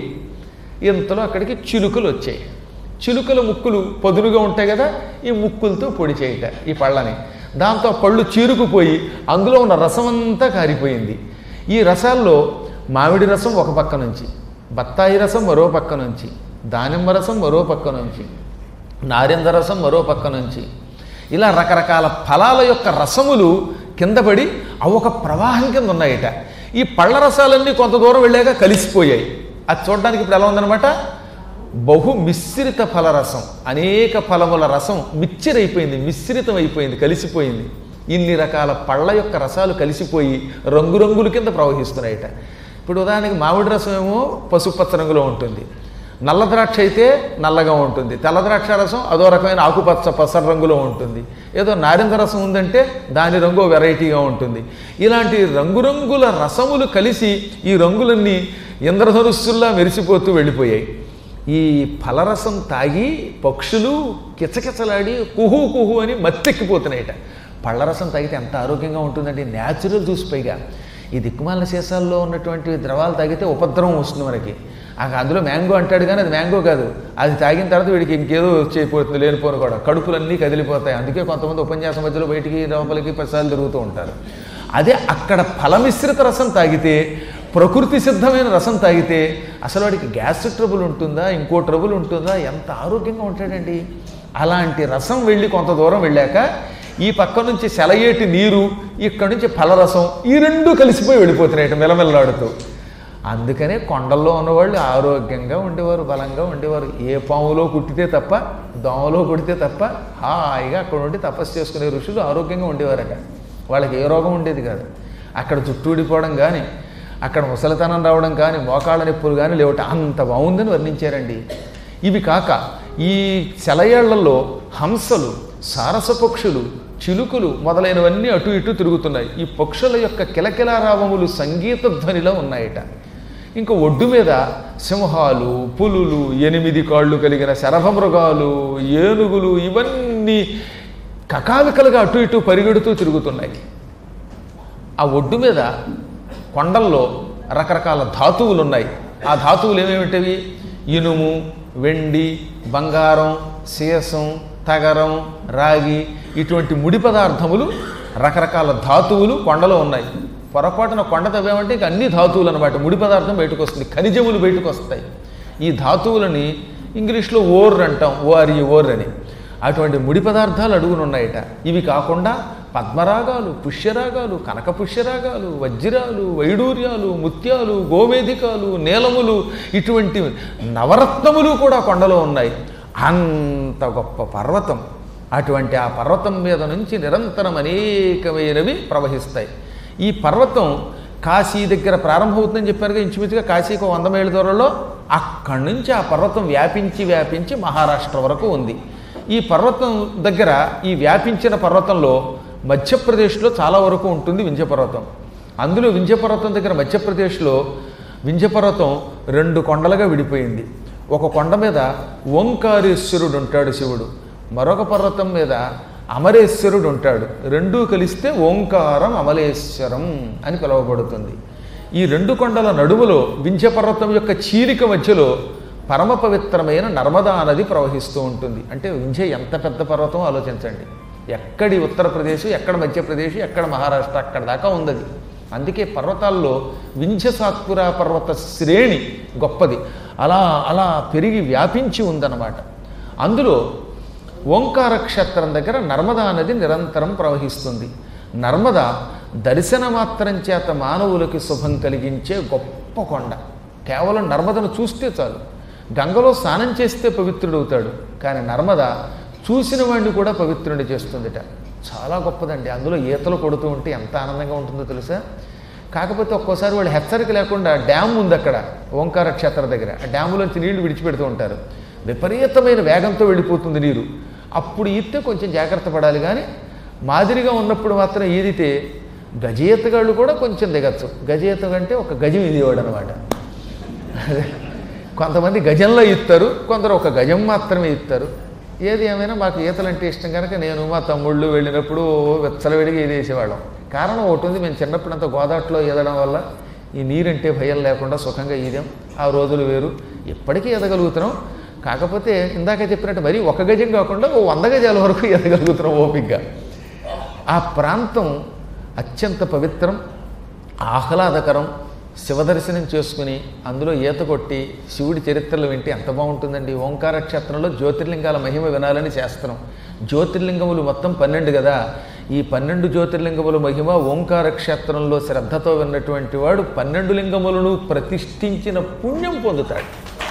A: ఇంతలో అక్కడికి చిలుకలు వచ్చాయి చిలుకల ముక్కులు పదునుగా ఉంటాయి కదా ఈ ముక్కులతో పొడి చేయట ఈ పళ్ళని దాంతో ఆ పళ్ళు చీరుకుపోయి అందులో ఉన్న రసం అంతా కారిపోయింది ఈ రసాల్లో మామిడి రసం ఒక పక్క నుంచి బత్తాయి రసం మరో పక్క నుంచి దానిమ్మ రసం మరో పక్క నుంచి నారింద రసం మరో పక్క నుంచి ఇలా రకరకాల ఫలాల యొక్క రసములు కింద పడి అవి ఒక ప్రవాహం కింద ఉన్నాయట ఈ పళ్ళ రసాలన్నీ కొంత దూరం వెళ్ళాక కలిసిపోయాయి అది చూడడానికి ఇప్పుడు ఎలా ఉందన్నమాట బహు మిశ్రిత ఫలరసం అనేక ఫలముల రసం మిక్చర్ అయిపోయింది మిశ్రితం అయిపోయింది కలిసిపోయింది ఇన్ని రకాల పళ్ళ యొక్క రసాలు కలిసిపోయి రంగురంగుల కింద ప్రవహిస్తున్నాయట ఇప్పుడు ఉదాహరణకి మామిడి రసం ఏమో పసుపచ్చ రంగులో ఉంటుంది నల్ల ద్రాక్ష అయితే నల్లగా ఉంటుంది తెల్ల ద్రాక్ష రసం అదో రకమైన ఆకుపచ్చ పసర రంగులో ఉంటుంది ఏదో నారింజ రసం ఉందంటే దాని రంగు వెరైటీగా ఉంటుంది ఇలాంటి రంగురంగుల రసములు కలిసి ఈ రంగులన్నీ ఇంద్రధనుస్సుల్లా మెరిసిపోతూ వెళ్ళిపోయాయి ఈ ఫలరసం తాగి పక్షులు కిచకిచలాడి కుహు కుహు అని మత్తెక్కిపోతున్నాయట పళ్ళరసం తాగితే ఎంత ఆరోగ్యంగా ఉంటుందండి న్యాచురల్ జ్యూస్ పైగా ఈ దిక్కుమాల సీసాల్లో ఉన్నటువంటి ద్రవాలు తాగితే ఉపద్రవం వస్తుంది మనకి ఆ అందులో మ్యాంగో అంటాడు కానీ అది మ్యాంగో కాదు అది తాగిన తర్వాత వీడికి ఇంకేదో వచ్చేయిపోతుంది లేనిపోను కూడా కడుపులన్నీ కదిలిపోతాయి అందుకే కొంతమంది ఉపన్యాసం మధ్యలో బయటికి లోపలికి ప్రసాదాలు తిరుగుతూ ఉంటారు అదే అక్కడ ఫలమిశ్రిత రసం తాగితే ప్రకృతి సిద్ధమైన రసం తాగితే అసలు వాడికి గ్యాస్ ట్రబుల్ ఉంటుందా ఇంకో ట్రబుల్ ఉంటుందా ఎంత ఆరోగ్యంగా ఉంటాడండి అలాంటి రసం వెళ్ళి కొంత దూరం వెళ్ళాక ఈ పక్క నుంచి సెలయేటి నీరు ఇక్కడ నుంచి ఫలరసం ఈ రెండు కలిసిపోయి వెళ్ళిపోతున్నాయట మెలమెల్లాడుతూ అందుకనే కొండల్లో ఉన్నవాళ్ళు ఆరోగ్యంగా ఉండేవారు బలంగా ఉండేవారు ఏ పాములో కుట్టితే తప్ప దోమలో కుడితే తప్ప హాయిగా అక్కడ ఉండి తపస్సు చేసుకునే ఋషులు ఆరోగ్యంగా ఉండేవారట వాళ్ళకి ఏ రోగం ఉండేది కాదు అక్కడ చుట్టూ ఊడిపోవడం కానీ అక్కడ ముసలితనం రావడం కానీ మోకాళ్ళ నొప్పులు కానీ లేవట అంత బాగుందని వర్ణించారండి ఇవి కాక ఈ సెలయేళ్లలో హంసలు సారస పక్షులు చిలుకలు మొదలైనవన్నీ అటు ఇటు తిరుగుతున్నాయి ఈ పక్షుల యొక్క కిలకిలారావములు సంగీత ధ్వనిలో ఉన్నాయట ఇంకా ఒడ్డు మీద సింహాలు పులులు ఎనిమిది కాళ్ళు కలిగిన శరభమృగాలు ఏనుగులు ఇవన్నీ కకావికలుగా అటు ఇటు పరిగెడుతూ తిరుగుతున్నాయి ఆ ఒడ్డు మీద కొండల్లో రకరకాల ధాతువులు ఉన్నాయి ఆ ధాతువులు ఏమేమిటివి ఇనుము వెండి బంగారం సీసం తగరం రాగి ఇటువంటి ముడి పదార్థములు రకరకాల ధాతువులు కొండలో ఉన్నాయి పొరపాటున కొండ తవ్వామంటే ఇంక అన్ని ధాతువులు అనమాట ముడి పదార్థం బయటకు వస్తుంది ఖనిజములు బయటకు వస్తాయి ఈ ధాతువులని ఇంగ్లీష్లో ఓర్ అంటాం ఓఆర్ఈ ఓర్ అని అటువంటి ముడి పదార్థాలు అడుగునున్నాయట ఇవి కాకుండా పద్మరాగాలు పుష్యరాగాలు కనక పుష్యరాగాలు వజ్రాలు వైడూర్యాలు ముత్యాలు గోమేధికాలు నీలములు ఇటువంటి నవరత్నములు కూడా కొండలో ఉన్నాయి అంత గొప్ప పర్వతం అటువంటి ఆ పర్వతం మీద నుంచి నిరంతరం అనేకమైనవి ప్రవహిస్తాయి ఈ పర్వతం కాశీ దగ్గర ప్రారంభమవుతుందని చెప్పారుగా ఇంచుమించుగా కాశీకి ఒక వంద మైళ్ళ దూరంలో అక్కడి నుంచి ఆ పర్వతం వ్యాపించి వ్యాపించి మహారాష్ట్ర వరకు ఉంది ఈ పర్వతం దగ్గర ఈ వ్యాపించిన పర్వతంలో మధ్యప్రదేశ్లో చాలా వరకు ఉంటుంది వింధ్యపర్వతం అందులో వింధ్యపర్వతం దగ్గర మధ్యప్రదేశ్లో వింధ్యపర్వతం రెండు కొండలుగా విడిపోయింది ఒక కొండ మీద ఓంకారేశ్వరుడు ఉంటాడు శివుడు మరొక పర్వతం మీద అమరేశ్వరుడు ఉంటాడు రెండూ కలిస్తే ఓంకారం అమలేశ్వరం అని పిలువబడుతుంది ఈ రెండు కొండల నడుములో వింధ్యపర్వతం యొక్క చీలిక మధ్యలో పరమ పవిత్రమైన నర్మదా నది ప్రవహిస్తూ ఉంటుంది అంటే వింధ్య ఎంత పెద్ద పర్వతం ఆలోచించండి ఎక్కడి ఉత్తరప్రదేశ్ ఎక్కడ మధ్యప్రదేశ్ ఎక్కడ మహారాష్ట్ర అక్కడ దాకా ఉందది అందుకే పర్వతాల్లో వింధ్య సాత్పురా పర్వత శ్రేణి గొప్పది అలా అలా పెరిగి వ్యాపించి ఉందన్నమాట అందులో ఓంకార క్షేత్రం దగ్గర నర్మదా నది నిరంతరం ప్రవహిస్తుంది నర్మద దర్శన మాత్రం చేత మానవులకి శుభం కలిగించే గొప్ప కొండ కేవలం నర్మదను చూస్తే చాలు గంగలో స్నానం చేస్తే పవిత్రుడవుతాడు కానీ నర్మద చూసిన వాడిని కూడా పవిత్రుని చేస్తుందిట చాలా గొప్పదండి అందులో ఈతలు కొడుతూ ఉంటే ఎంత ఆనందంగా ఉంటుందో తెలుసా కాకపోతే ఒక్కోసారి వాళ్ళు హెచ్చరిక లేకుండా డ్యామ్ ఉంది అక్కడ ఓంకార క్షేత్ర దగ్గర ఆ డ్యాములోంచి నీళ్లు విడిచిపెడుతూ ఉంటారు విపరీతమైన వేగంతో వెళ్ళిపోతుంది నీరు అప్పుడు ఈతే కొంచెం జాగ్రత్త పడాలి కానీ మాదిరిగా ఉన్నప్పుడు మాత్రం ఈదితే గజేతగాళ్ళు కూడా కొంచెం దిగచ్చు గజేత అంటే ఒక గజం ఇదేవాడు అనమాట కొంతమంది గజంలో ఇస్తారు కొందరు ఒక గజం మాత్రమే ఇస్తారు ఏది ఏమైనా మాకు ఈతలంటే ఇష్టం కనుక నేను మా తమ్ముళ్ళు వెళ్ళినప్పుడు వెచ్చలవిడిగా ఈదేసేవాళ్ళం కారణం ఒకటి ఉంది మేము చిన్నప్పుడు అంత గోదాట్లో ఈదడం వల్ల ఈ నీరంటే భయం లేకుండా సుఖంగా ఈదాం ఆ రోజులు వేరు ఎప్పటికీ ఎదగలుగుతున్నాం కాకపోతే ఇందాక చెప్పినట్టు మరి ఒక గజం కాకుండా ఓ వంద గజాల వరకు ఎదగలుగుతున్నాం ఓపికగా ఆ ప్రాంతం అత్యంత పవిత్రం ఆహ్లాదకరం శివదర్శనం చేసుకుని అందులో ఈత కొట్టి శివుడి చరిత్రలు వింటే ఎంత బాగుంటుందండి ఓంకార క్షేత్రంలో జ్యోతిర్లింగాల మహిమ వినాలని శాస్త్రం జ్యోతిర్లింగములు మొత్తం పన్నెండు కదా ఈ పన్నెండు జ్యోతిర్లింగముల మహిమ ఓంకార క్షేత్రంలో శ్రద్ధతో విన్నటువంటి వాడు పన్నెండు లింగములను ప్రతిష్ఠించిన పుణ్యం పొందుతాడు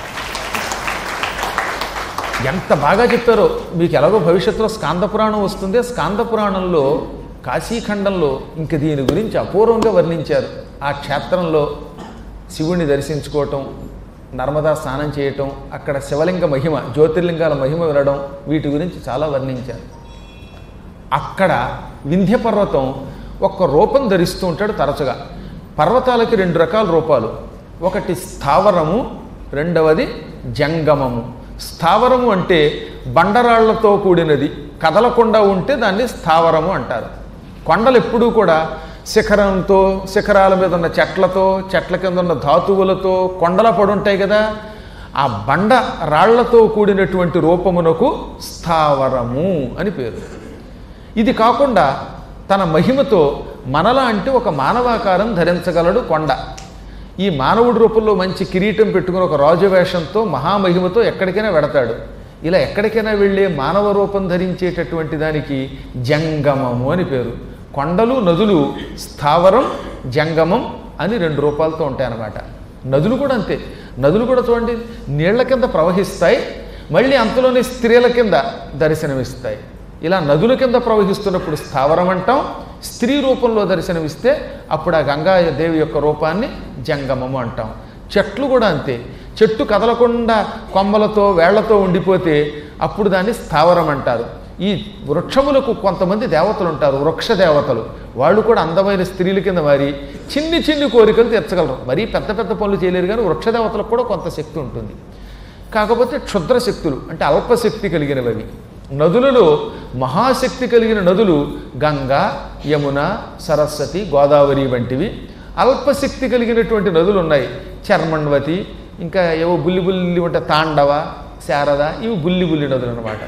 A: ఎంత బాగా చెప్పారో మీకు ఎలాగో భవిష్యత్తులో స్కాంద పురాణం వస్తుంది స్కాంద పురాణంలో కాశీఖండంలో ఇంక దీని గురించి అపూర్వంగా వర్ణించారు ఆ క్షేత్రంలో శివుణ్ణి దర్శించుకోవటం నర్మదా స్నానం చేయటం అక్కడ శివలింగ మహిమ జ్యోతిర్లింగాల మహిమ వినడం వీటి గురించి చాలా వర్ణించారు అక్కడ వింధ్య పర్వతం ఒక్క రూపం ధరిస్తూ ఉంటాడు తరచుగా పర్వతాలకి రెండు రకాల రూపాలు ఒకటి స్థావరము రెండవది జంగమము స్థావరము అంటే బండరాళ్లతో కూడినది కదలకుండా ఉంటే దాన్ని స్థావరము అంటారు కొండలు ఎప్పుడూ కూడా శిఖరంతో శిఖరాల మీద ఉన్న చెట్లతో చెట్ల కింద ఉన్న ధాతువులతో కొండల పడి ఉంటాయి కదా ఆ బండ రాళ్లతో కూడినటువంటి రూపమునకు స్థావరము అని పేరు ఇది కాకుండా తన మహిమతో మనలా అంటే ఒక మానవాకారం ధరించగలడు కొండ ఈ మానవుడి రూపంలో మంచి కిరీటం పెట్టుకుని ఒక రాజు వేషంతో మహామహిమతో ఎక్కడికైనా వెడతాడు ఇలా ఎక్కడికైనా వెళ్ళే మానవ రూపం ధరించేటటువంటి దానికి జంగమము అని పేరు కొండలు నదులు స్థావరం జంగమం అని రెండు రూపాలతో ఉంటాయన్నమాట నదులు కూడా అంతే నదులు కూడా చూడండి నీళ్ల కింద ప్రవహిస్తాయి మళ్ళీ అంతలోనే స్త్రీల కింద దర్శనమిస్తాయి ఇలా నదుల కింద ప్రవహిస్తున్నప్పుడు స్థావరం అంటాం స్త్రీ రూపంలో దర్శనమిస్తే అప్పుడు ఆ గంగాదేవి యొక్క రూపాన్ని జంగమము అంటాం చెట్లు కూడా అంతే చెట్టు కదలకుండా కొమ్మలతో వేళ్లతో ఉండిపోతే అప్పుడు దాన్ని స్థావరం అంటారు ఈ వృక్షములకు కొంతమంది దేవతలు ఉంటారు వృక్ష దేవతలు వాళ్ళు కూడా అందమైన స్త్రీల కింద మారి చిన్ని చిన్ని కోరికలు తీర్చగలరు మరీ పెద్ద పెద్ద పనులు చేయలేరు కానీ వృక్ష దేవతలకు కూడా కొంత శక్తి ఉంటుంది కాకపోతే క్షుద్ర శక్తులు అంటే అల్పశక్తి కలిగినవి అవి నదులలో మహాశక్తి కలిగిన నదులు గంగా యమున సరస్వతి గోదావరి వంటివి అల్పశక్తి కలిగినటువంటి నదులు ఉన్నాయి చర్మణ్వతి ఇంకా ఏవో బుల్లి బుల్లి ఉంటే తాండవ శారద ఇవి బుల్లి బుల్లి నదులు అనమాట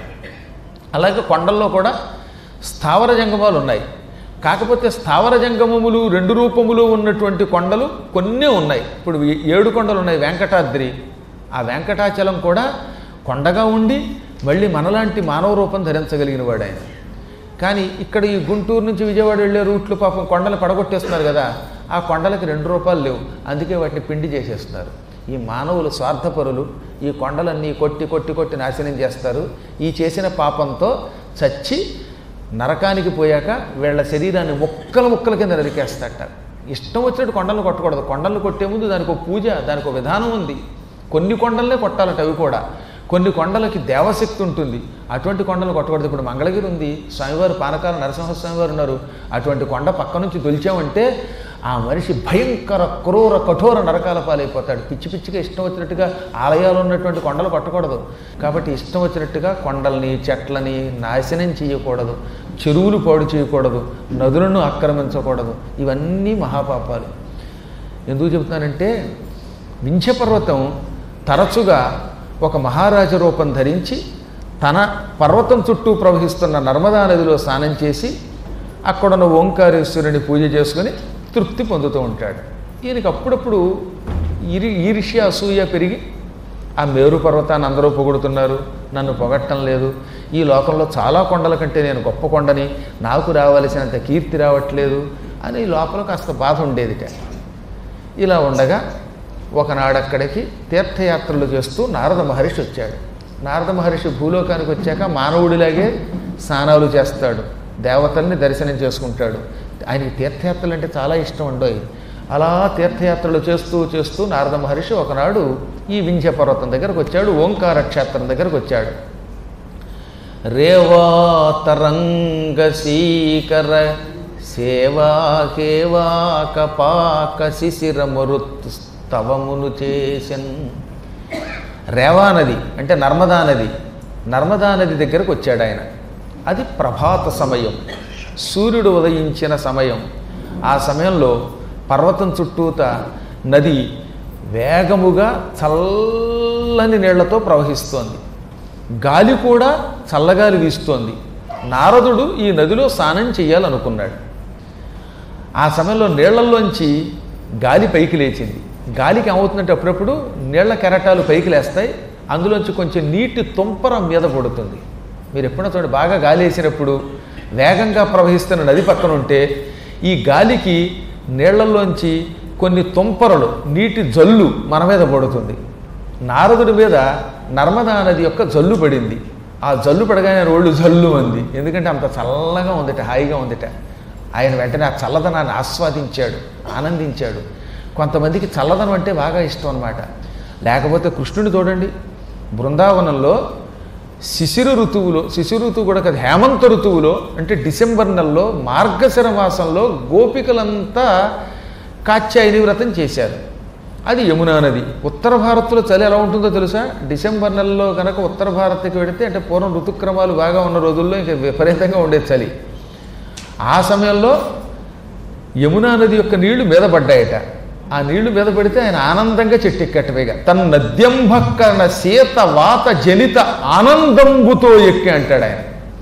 A: అలాగే కొండల్లో కూడా స్థావర జంగమాలు ఉన్నాయి కాకపోతే స్థావర జంగమములు రెండు రూపములు ఉన్నటువంటి కొండలు కొన్నే ఉన్నాయి ఇప్పుడు ఈ ఏడు కొండలు ఉన్నాయి వెంకటాద్రి ఆ వెంకటాచలం కూడా కొండగా ఉండి మళ్ళీ మనలాంటి మానవ రూపం ధరించగలిగిన వాడు ఆయన కానీ ఇక్కడ ఈ గుంటూరు నుంచి విజయవాడ వెళ్ళే రూట్లు పాపం కొండలు పడగొట్టేస్తున్నారు కదా ఆ కొండలకి రెండు రూపాయలు లేవు అందుకే వాటిని పిండి చేసేస్తున్నారు ఈ మానవులు స్వార్థపరులు ఈ కొండలన్నీ కొట్టి కొట్టి కొట్టి నాశనం చేస్తారు ఈ చేసిన పాపంతో చచ్చి నరకానికి పోయాక వీళ్ళ శరీరాన్ని ముక్కల ముక్కల కింద నరికేస్తాట ఇష్టం వచ్చినట్టు కొండలను కొట్టకూడదు కొండలను కొట్టే ముందు దానికి ఒక పూజ దానికి ఒక విధానం ఉంది కొన్ని కొండలనే కొట్టాలట అవి కూడా కొన్ని కొండలకి దేవశక్తి ఉంటుంది అటువంటి కొండలు కొట్టకూడదు ఇప్పుడు మంగళగిరి ఉంది స్వామివారు పానకాల నరసింహస్వామి వారు ఉన్నారు అటువంటి కొండ పక్క నుంచి తొలిచామంటే ఆ మనిషి భయంకర క్రూర కఠోర నరకాల పాలైపోతాడు పిచ్చి పిచ్చిగా ఇష్టం వచ్చినట్టుగా ఆలయాలు ఉన్నటువంటి కొండలు కొట్టకూడదు కాబట్టి ఇష్టం వచ్చినట్టుగా కొండల్ని చెట్లని నాశనం చేయకూడదు చెరువులు పాడు చేయకూడదు నదులను ఆక్రమించకూడదు ఇవన్నీ మహాపాపాలు ఎందుకు చెబుతున్నానంటే వింధ్యపర్వతం తరచుగా ఒక మహారాజ రూపం ధరించి తన పర్వతం చుట్టూ ప్రవహిస్తున్న నర్మదా నదిలో స్నానం చేసి అక్కడున్న ఓంకారేశ్వరుని పూజ చేసుకుని తృప్తి పొందుతూ ఉంటాడు ఈయనకి అప్పుడప్పుడు ఇరి ఈర్ష్య అసూయ పెరిగి ఆ మేరు పర్వతాన్ని అందరూ పొగుడుతున్నారు నన్ను పొగట్టం లేదు ఈ లోకంలో చాలా కొండల కంటే నేను గొప్ప కొండని నాకు రావలసినంత కీర్తి రావట్లేదు అని లోపల కాస్త బాధ ఉండేదిట ఇలా ఉండగా ఒకనాడు అక్కడికి తీర్థయాత్రలు చేస్తూ నారద మహర్షి వచ్చాడు నారద మహర్షి భూలోకానికి వచ్చాక మానవుడిలాగే స్నానాలు చేస్తాడు దేవతల్ని దర్శనం చేసుకుంటాడు ఆయనకి తీర్థయాత్రలు అంటే చాలా ఇష్టం ఉండవు అలా తీర్థయాత్రలు చేస్తూ చేస్తూ నారద మహర్షి ఒకనాడు ఈ వింధ్య పర్వతం దగ్గరకు వచ్చాడు ఓంకార క్షేత్రం దగ్గరకు వచ్చాడు రేవాతరంగ శీకర సేవా కేవా కపాక శిశిర మరుత్ స్తవమును చేసన్ రేవా నది అంటే నర్మదా నది నర్మదా నది దగ్గరకు వచ్చాడు ఆయన అది ప్రభాత సమయం సూర్యుడు ఉదయించిన సమయం ఆ సమయంలో పర్వతం చుట్టూత నది వేగముగా చల్లని నీళ్లతో ప్రవహిస్తోంది గాలి కూడా చల్లగాలి వీస్తోంది నారదుడు ఈ నదిలో స్నానం చేయాలనుకున్నాడు ఆ సమయంలో నీళ్లల్లోంచి గాలి పైకి లేచింది గాలికి ఏమవుతుందంటే అప్పుడప్పుడు నీళ్ల కెరటాలు పైకి లేస్తాయి అందులోంచి కొంచెం నీటి తుంపర మీద పడుతుంది మీరు ఎప్పుడైనా చూడండి బాగా గాలి వేసినప్పుడు వేగంగా ప్రవహిస్తున్న నది పక్కన ఉంటే ఈ గాలికి నీళ్లలోంచి కొన్ని తుంపరలు నీటి జల్లు మన మీద పడుతుంది నారదుడి మీద నర్మదా నది యొక్క జల్లు పడింది ఆ జల్లు పడగానే ఆయన ఒళ్ళు జల్లు అంది ఎందుకంటే అంత చల్లగా ఉందిట హాయిగా ఉందిట ఆయన వెంటనే ఆ చల్లదనాన్ని ఆస్వాదించాడు ఆనందించాడు కొంతమందికి చల్లదనం అంటే బాగా ఇష్టం అనమాట లేకపోతే కృష్ణుని చూడండి బృందావనంలో శిశిర ఋతువులో శిశిర ఋతువు కూడా కాదు హేమంత ఋతువులో అంటే డిసెంబర్ నెలలో మార్గశిర మాసంలో గోపికలంతా కాత్యాయని వ్రతం చేశారు అది యమునా నది ఉత్తర భారత్లో చలి ఎలా ఉంటుందో తెలుసా డిసెంబర్ నెలలో కనుక ఉత్తర భారత్కి వెడితే అంటే పూర్వం ఋతుక్రమాలు బాగా ఉన్న రోజుల్లో ఇంకా విపరీతంగా ఉండేది చలి ఆ సమయంలో యమునా నది యొక్క నీళ్లు మీద పడ్డాయట ఆ నీళ్లు మీద పడితే ఆయన ఆనందంగా చెట్టు ఎక్కట పైగా తన నద్యంభక్కన సీత వాత జనిత ఆనందంబుతో ఎక్కి అంటాడు ఆయన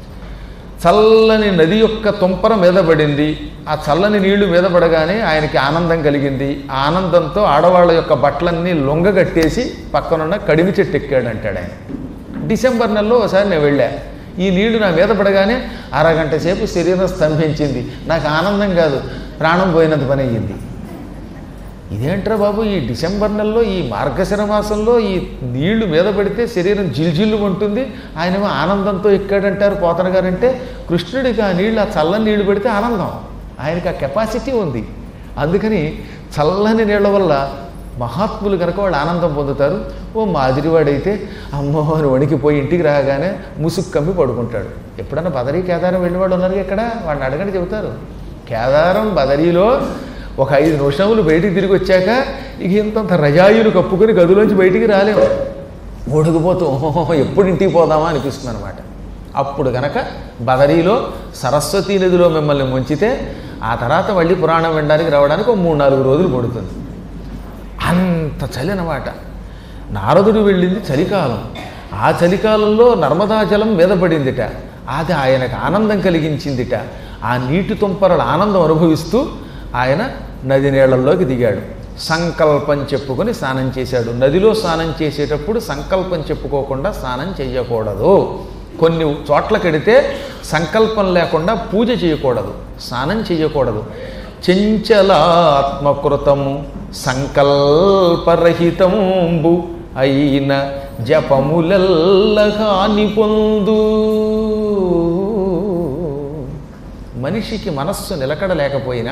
A: చల్లని నది యొక్క తుంపర మీద పడింది ఆ చల్లని నీళ్లు మీద పడగానే ఆయనకి ఆనందం కలిగింది ఆ ఆనందంతో ఆడవాళ్ళ యొక్క బట్టలన్నీ లొంగగట్టేసి పక్కనున్న కడిమి చెట్టు ఎక్కాడు అంటాడు ఆయన డిసెంబర్ నెలలో ఒకసారి నేను వెళ్ళా ఈ నీళ్లు నా మీద పడగానే అరగంట సేపు శరీరం స్తంభించింది నాకు ఆనందం కాదు ప్రాణం పోయినంత పని అయ్యింది ఇదేంట్రా బాబు ఈ డిసెంబర్ నెలలో ఈ మార్గశిర మాసంలో ఈ నీళ్లు మీద పడితే శరీరం జిల్జిల్లు ఉంటుంది ఆయనేమో ఆనందంతో ఎక్కాడంటారు పోతన గారంటే కృష్ణుడికి ఆ నీళ్ళు ఆ చల్లని నీళ్లు పెడితే ఆనందం ఆయనకి ఆ కెపాసిటీ ఉంది అందుకని చల్లని నీళ్ల వల్ల మహాత్ములు కనుక వాళ్ళు ఆనందం పొందుతారు ఓ మాదిరివాడైతే అమ్మో అని వణికిపోయి ఇంటికి రాగానే ముసుగు కమ్మి పడుకుంటాడు ఎప్పుడన్నా బదరీ కేదారం వెళ్ళిన ఉన్నారు ఇక్కడ వాడిని అడగని చెబుతారు కేదారం బదరీలో ఒక ఐదు నిమిషములు బయటికి తిరిగి వచ్చాక ఇక ఇంతంత రజాయులు కప్పుకొని గదిలోంచి బయటికి రాలేము ఒడుగుపోతూ ఓహో ఎప్పుడు ఇంటికి పోదామా అనిపిస్తుంది అనమాట అప్పుడు గనక బదరీలో సరస్వతీ నదిలో మిమ్మల్ని ముంచితే ఆ తర్వాత మళ్ళీ పురాణం వినడానికి రావడానికి ఒక మూడు నాలుగు రోజులు పడుతుంది అంత చలి అన్నమాట నారదుడు వెళ్ళింది చలికాలం ఆ చలికాలంలో నర్మదా జలం మీద పడిందిట అది ఆయనకు ఆనందం కలిగించిందిట ఆ నీటి తుంపరల ఆనందం అనుభవిస్తూ ఆయన నది నీళ్లలోకి దిగాడు సంకల్పం చెప్పుకొని స్నానం చేశాడు నదిలో స్నానం చేసేటప్పుడు సంకల్పం చెప్పుకోకుండా స్నానం చేయకూడదు కొన్ని చోట్ల కడితే సంకల్పం లేకుండా పూజ చేయకూడదు స్నానం చేయకూడదు చెంచలాత్మకృతము సంకల్పరహితంబు అయిన జపములల్ల హాని పొందు మనిషికి మనస్సు నిలకడ లేకపోయినా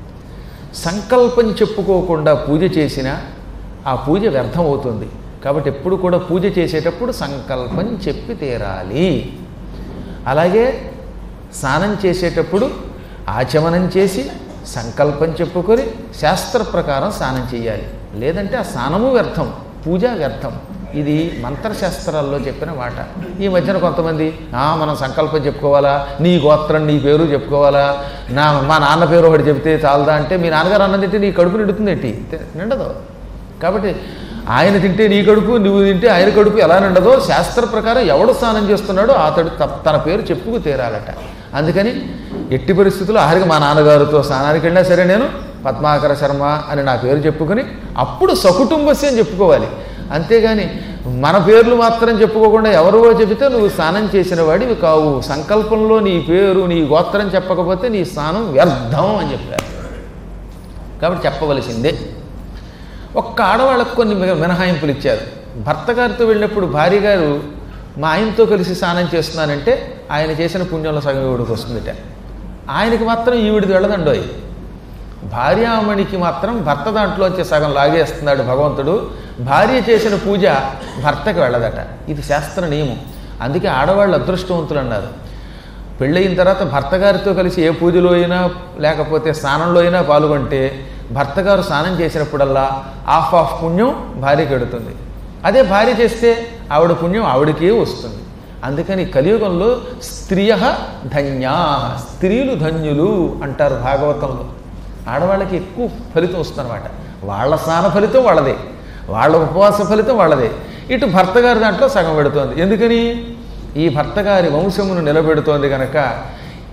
A: సంకల్పం చెప్పుకోకుండా పూజ చేసినా ఆ పూజ వ్యర్థం అవుతుంది కాబట్టి ఎప్పుడు కూడా పూజ చేసేటప్పుడు సంకల్పం చెప్పి తీరాలి అలాగే స్నానం చేసేటప్పుడు ఆచమనం చేసి సంకల్పం చెప్పుకొని శాస్త్ర ప్రకారం స్నానం చేయాలి లేదంటే ఆ స్నానము వ్యర్థం పూజ వ్యర్థం ఇది మంత్రశాస్త్రాల్లో చెప్పిన మాట ఈ మధ్యన కొంతమంది "ఆ, మనం సంకల్పం చెప్పుకోవాలా నీ గోత్రం నీ పేరు చెప్పుకోవాలా నా మా నాన్న పేరు ఒకటి చెప్తే చాలదా అంటే మీ నాన్నగారు అన్నం తింటే నీ కడుపు నిండుతుంది ఏంటి తి- నిండదు కాబట్టి ఆయన తింటే నీ కడుపు నువ్వు తింటే ఆయన కడుపు ఎలా నిండదో శాస్త్ర ప్రకారం ఎవడు స్నానం చేస్తున్నాడో అతడు త- తన పేరు చెప్పుకు తీరాలట అందుకని ఎట్టి పరిస్థితుల్లో ఆఖరికి మా నాన్నగారితో స్నానానికి వెళ్ళినా సరే నేను పద్మాకర శర్మ అని నా పేరు చెప్పుకొని అప్పుడు సకుటుంబస్యం చెప్పుకోవాలి అంతేగాని మన పేర్లు మాత్రం చెప్పుకోకుండా ఎవరో చెబితే నువ్వు స్నానం చేసిన వాడివి కావు సంకల్పంలో నీ పేరు నీ గోత్రం చెప్పకపోతే నీ స్నానం వ్యర్థం అని చెప్పారు కాబట్టి చెప్పవలసిందే ఒక్క ఆడవాళ్ళకు కొన్ని మిగ- మినహాయింపులు ఇచ్చారు భర్త గారితో వెళ్ళినప్పుడు భార్య గారు మా ఆయనతో కలిసి స్నానం చేస్తున్నానంటే ఆయన చేసిన పుణ్యంలో సగం ఈవిడికి వస్తుందిట ఆయనకి మాత్రం ఈవిడిది వెళ్ళదండోయ్ భార్యామణికి మాత్రం భర్త దాంట్లోంచి సగం లాగేస్తున్నాడు భగవంతుడు భార్య చేసిన పూజ భర్తకి వెళ్ళదట ఇది శాస్త్ర నియమం అందుకే ఆడవాళ్ళు అదృష్టవంతులు అన్నారు పెళ్ళయిన తర్వాత భర్త గారితో కలిసి ఏ పూజలో అయినా లేకపోతే స్నానంలో అయినా పాల్గొంటే భర్త గారు స్నానం చేసినప్పుడల్లా ఆఫ్ ఆఫ్ పుణ్యం భార్యకి ఎడుతుంది అదే భార్య చేస్తే ఆవిడ పుణ్యం ఆవిడకే వస్తుంది అందుకని కలియుగంలో స్త్రియ ధన్యా స్త్రీలు ధన్యులు అంటారు భాగవతంలో ఆడవాళ్ళకి ఎక్కువ ఫలితం వస్తుందన్నమాట వాళ్ళ స్నాన ఫలితం వాళ్ళదే వాళ్ళ ఉపవాస ఫలితం వాళ్ళదే ఇటు భర్త గారి దాంట్లో సగం పెడుతోంది ఎందుకని ఈ భర్త గారి వంశమును నిలబెడుతోంది కనుక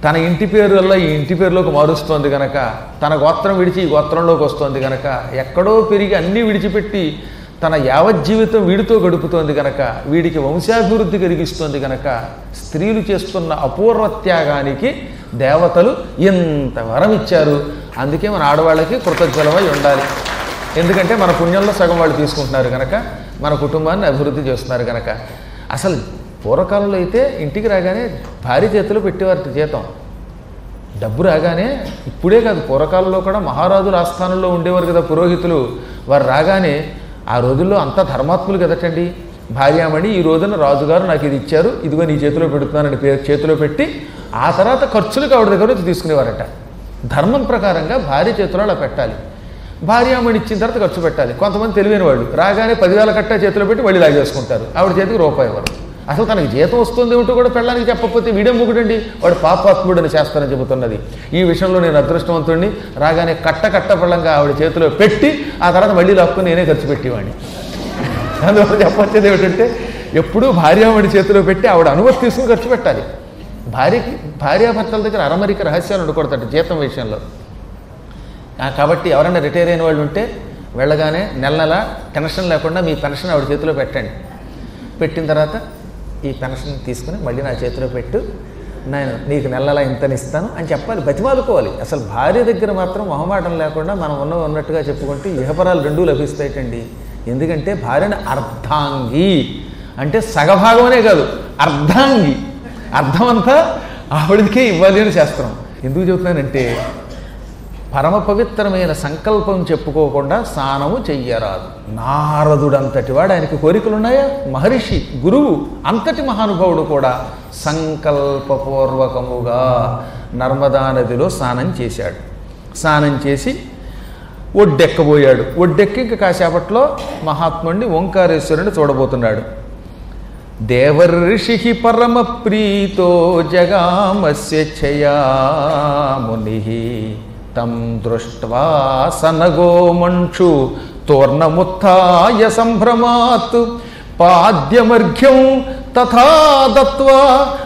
A: తన ఇంటి పేరు వల్ల ఈ ఇంటి పేరులోకి మారుస్తోంది గనక తన గోత్రం విడిచి ఈ గోత్రంలోకి వస్తోంది గనక ఎక్కడో పెరిగి అన్నీ విడిచిపెట్టి తన యావజ్జీవితం వీడితో గడుపుతోంది గనక వీడికి వంశాభివృద్ధి కలిగిస్తోంది గనక స్త్రీలు చేస్తున్న అపూర్వ త్యాగానికి దేవతలు ఇంత వరం ఇచ్చారు అందుకే మన ఆడవాళ్ళకి కృతజ్ఞలమై ఉండాలి ఎందుకంటే మన పుణ్యంలో సగం వాళ్ళు తీసుకుంటున్నారు కనుక మన కుటుంబాన్ని అభివృద్ధి చేస్తున్నారు కనుక అసలు పూర్వకాలంలో అయితే ఇంటికి రాగానే భార్య చేతిలో పెట్టేవారు జీతం డబ్బు రాగానే ఇప్పుడే కాదు పూర్వకాలంలో కూడా మహారాజుల ఆస్థానంలో ఉండేవారు కదా పురోహితులు వారు రాగానే ఆ రోజుల్లో అంతా ధర్మాత్ములు కదటండి భార్యామణి ఈ రోజున రాజుగారు నాకు ఇది ఇచ్చారు ఇదిగో నీ చేతిలో పెడుతున్నానని పేరు చేతిలో పెట్టి ఆ తర్వాత ఖర్చులకు ఆవిడ దగ్గర నుంచి తీసుకునేవారట ధర్మం ప్రకారంగా భార్య చేతిలో అలా పెట్టాలి భార్యామణి ఇచ్చిన తర్వాత ఖర్చు పెట్టాలి కొంతమంది తెలివైన వాళ్ళు రాగానే పదివేల కట్టా చేతిలో పెట్టి మళ్ళీ లాగేసుకుంటారు ఆవిడ చేతికి రూపాయి ఇవ్వరు అసలు తనకి జీతం వస్తుంది ఏమిటో కూడా పెళ్ళడానికి చెప్పకపోతే వీడియో ముగుడండి వాడు పాపాత్ముడు అని చేస్తానని చెబుతున్నది ఈ విషయంలో నేను అదృష్టవంతుడిని రాగానే కట్ట కట్ట పళ్ళంగా ఆవిడ చేతిలో పెట్టి ఆ తర్వాత మళ్ళీ లాక్కుని నేనే ఖర్చు పెట్టేవాడిని అందువల్ల చెప్పొచ్చేది ఏమిటంటే ఎప్పుడూ భార్యామణి చేతిలో పెట్టి ఆవిడ అనుమతి తీసుకుని ఖర్చు పెట్టాలి భార్యకి భార్యాభర్తల దగ్గర అరమరిక రహస్యాలు ఉండకూడదట జీతం విషయంలో ఆ, కాబట్టి ఎవరైనా రిటైర్ అయిన వాళ్ళు ఉంటే వెళ్ళగానే నెల నెల టెన్షన్ లేకుండా మీ పెన్షన్ ఆవిడ చేతిలో పెట్టండి పెట్టిన తర్వాత ఈ పెన్షన్ తీసుకుని మళ్ళీ నా చేతిలో పెట్టు నేను నీకు నెల నెల ఇంతని ఇస్తాను అని చెప్పాలి బతిమాలుకోవాలి అసలు భార్య దగ్గర మాత్రం మొహమాటం లేకుండా మనం ఉన్న ఉన్నట్టుగా చెప్పుకుంటే ఇహపరాలు రెండూ లభిస్తాయిటండి ఎందుకంటే భార్యను అర్ధాంగి అంటే సగభాగమనే కాదు అర్ధాంగి అర్థమంతా ఆవిడకే ఇవ్వాలి అని శాస్త్రం ఎందుకు చెబుతున్నానంటే పరమ పవిత్రమైన సంకల్పం చెప్పుకోకుండా స్నానము చెయ్యరాదు నారదుడంతటి వాడు ఆయనకి కోరికలు ఉన్నాయా మహర్షి గురువు అంతటి మహానుభావుడు కూడా సంకల్పపూర్వకముగా నర్మదా నదిలో స్నానం చేశాడు స్నానం చేసి ఒడ్డెక్కబోయాడు ఒడ్డెక్కి ఇంక కాసేపట్లో మహాత్ముడిని ఓంకారేశ్వరుని చూడబోతున్నాడు దేవర్షి పరమ ప్రీతో జగామస్య ఛయాముని తం దృష్ట్వా సనగో మంక్షు తోర్ణముత్థాయ సంభ్రమాత్ పాద్యమర్ఘ్యం తథా దత్వా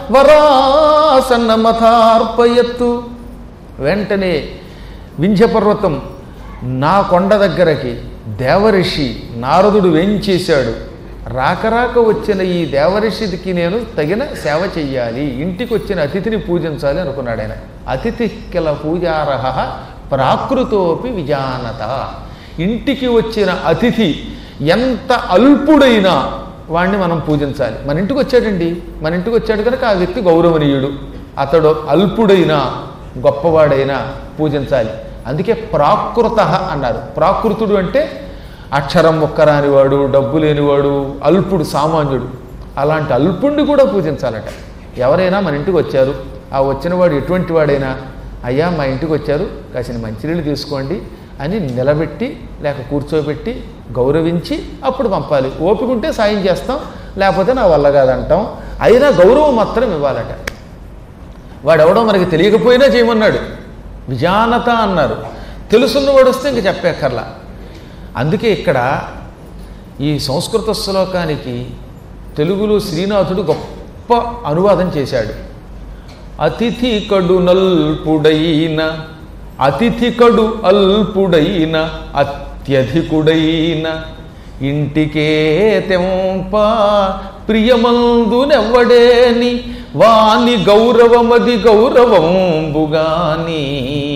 A: వరాసన్నమథార్పయత్తు వెంటనే వింధ్యపర్వతం నా కొండ దగ్గరకి దేవరిషి నారదుడు వేంచేశాడు రాక రాక వచ్చిన ఈ దేవరిషికి నేను తగిన సేవ చెయ్యాలి ఇంటికి వచ్చిన అతిథిని పూజించాలి అనుకున్నాడు ఆయన అతిథి కిల పూజారహ ప్రాకృతోపి విజానత ఇంటికి వచ్చిన అతిథి ఎంత అల్పుడైనా వాణ్ణి మనం పూజించాలి మన ఇంటికి వచ్చాడండి మన ఇంటికి వచ్చాడు కనుక ఆ వ్యక్తి గౌరవనీయుడు అతడు అల్పుడైనా గొప్పవాడైనా పూజించాలి అందుకే ప్రాకృత అన్నారు ప్రాకృతుడు అంటే అక్షరం ముక్కరానివాడు డబ్బు లేనివాడు అల్పుడు సామాన్యుడు అలాంటి అల్పుణ్ణి కూడా పూజించాలట ఎవరైనా మన ఇంటికి వచ్చారు ఆ వచ్చిన వాడు ఎటువంటి వాడైనా అయ్యా మా ఇంటికి వచ్చారు కాసిన మంచినీళ్ళు తీసుకోండి అని నిలబెట్టి లేక కూర్చోబెట్టి గౌరవించి అప్పుడు పంపాలి ఓపిక ఉంటే సాయం చేస్తాం లేకపోతే నా వల్ల కాదంటాం అయినా గౌరవం మాత్రం ఇవ్వాలట వాడెవడో మనకి తెలియకపోయినా చేయమన్నాడు విజానత అన్నారు తెలుసున్నవాడు వస్తే ఇంక చెప్పేక్కర్లా అందుకే ఇక్కడ ఈ సంస్కృత శ్లోకానికి తెలుగులో శ్రీనాథుడు గొప్ప అనువాదం చేశాడు అతిథి కడు నల్పుడైన అతిథి కడు అల్పుడైన అత్యధికుడైన ఇంటికే తెంప ప్రియమందునెవ్వడేని వాని గౌరవమది గౌరవంబుగాని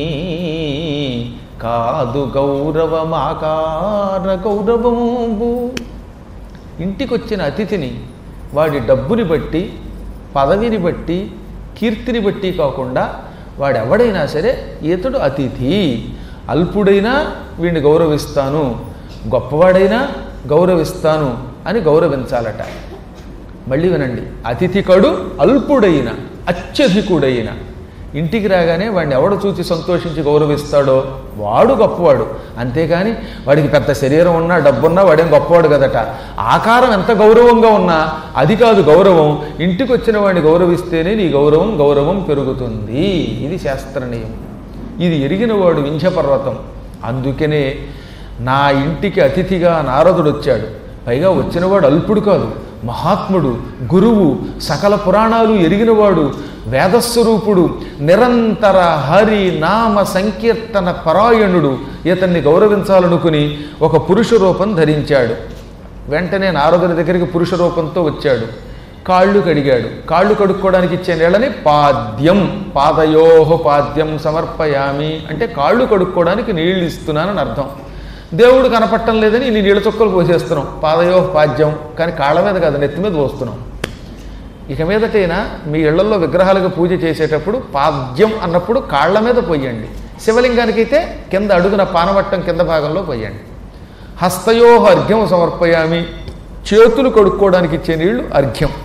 A: కాదు గౌరవమాకార గౌరవంబు ఇంటికొచ్చిన అతిథిని వాడి డబ్బుని బట్టి పదవిని బట్టి కీర్తిని బట్టి కాకుండా వాడెవడైనా సరే ఇతడు అతిథి అల్పుడైనా వీడిని గౌరవిస్తాను గొప్పవాడైనా గౌరవిస్తాను అని గౌరవించాలట మళ్ళీ వినండి అతిథి కడు అల్పుడైన అత్యధికుడైన ఇంటికి రాగానే వాడిని ఎవడు చూసి సంతోషించి గౌరవిస్తాడో వాడు గొప్పవాడు అంతేకాని వాడికి పెద్ద శరీరం ఉన్నా డబ్బున్నా వాడేం గొప్పవాడు కదట ఆకారం ఎంత గౌరవంగా ఉన్నా అది కాదు గౌరవం ఇంటికి వచ్చిన వాడిని గౌరవిస్తేనే నీ గౌరవం గౌరవం పెరుగుతుంది ఇది శాస్త్ర నియమం ఇది ఎరిగిన వాడు వింధ్య పర్వతం అందుకనే నా ఇంటికి అతిథిగా నారదుడు వచ్చాడు పైగా వచ్చినవాడు అల్పుడు కాదు మహాత్ముడు గురువు సకల పురాణాలు ఎరిగినవాడు వేదస్వరూపుడు నిరంతర హరి నామ సంకీర్తన పరాయణుడు ఇతన్ని గౌరవించాలనుకుని ఒక పురుష రూపం ధరించాడు వెంటనే నారదుని దగ్గరికి పురుష రూపంతో వచ్చాడు కాళ్ళు కడిగాడు కాళ్ళు కడుక్కోవడానికి ఇచ్చే నీళ్ళని పాద్యం పాదయోహ పాద్యం సమర్పయామి అంటే కాళ్ళు కడుక్కోవడానికి నీళ్లు ఇస్తున్నానని అర్థం దేవుడు కనపట్టం లేదని నీ నీళ్ళ చుక్కలు పోసేస్తున్నాం పాదయోహ పాద్యం కానీ కాళ్ళ మీద కాదు నెత్తి మీద పోస్తున్నాం ఇక మీదటైనా మీ ఇళ్లలో విగ్రహాలకు పూజ చేసేటప్పుడు పాద్యం అన్నప్పుడు కాళ్ళ మీద పొయ్యండి శివలింగానికైతే కింద అడుగున పానవట్టం కింద భాగంలో పొయ్యండి హస్తయోహ అర్ఘ్యం సమర్పయామి చేతులు కడుక్కోవడానికి ఇచ్చే నీళ్లు అర్ఘ్యం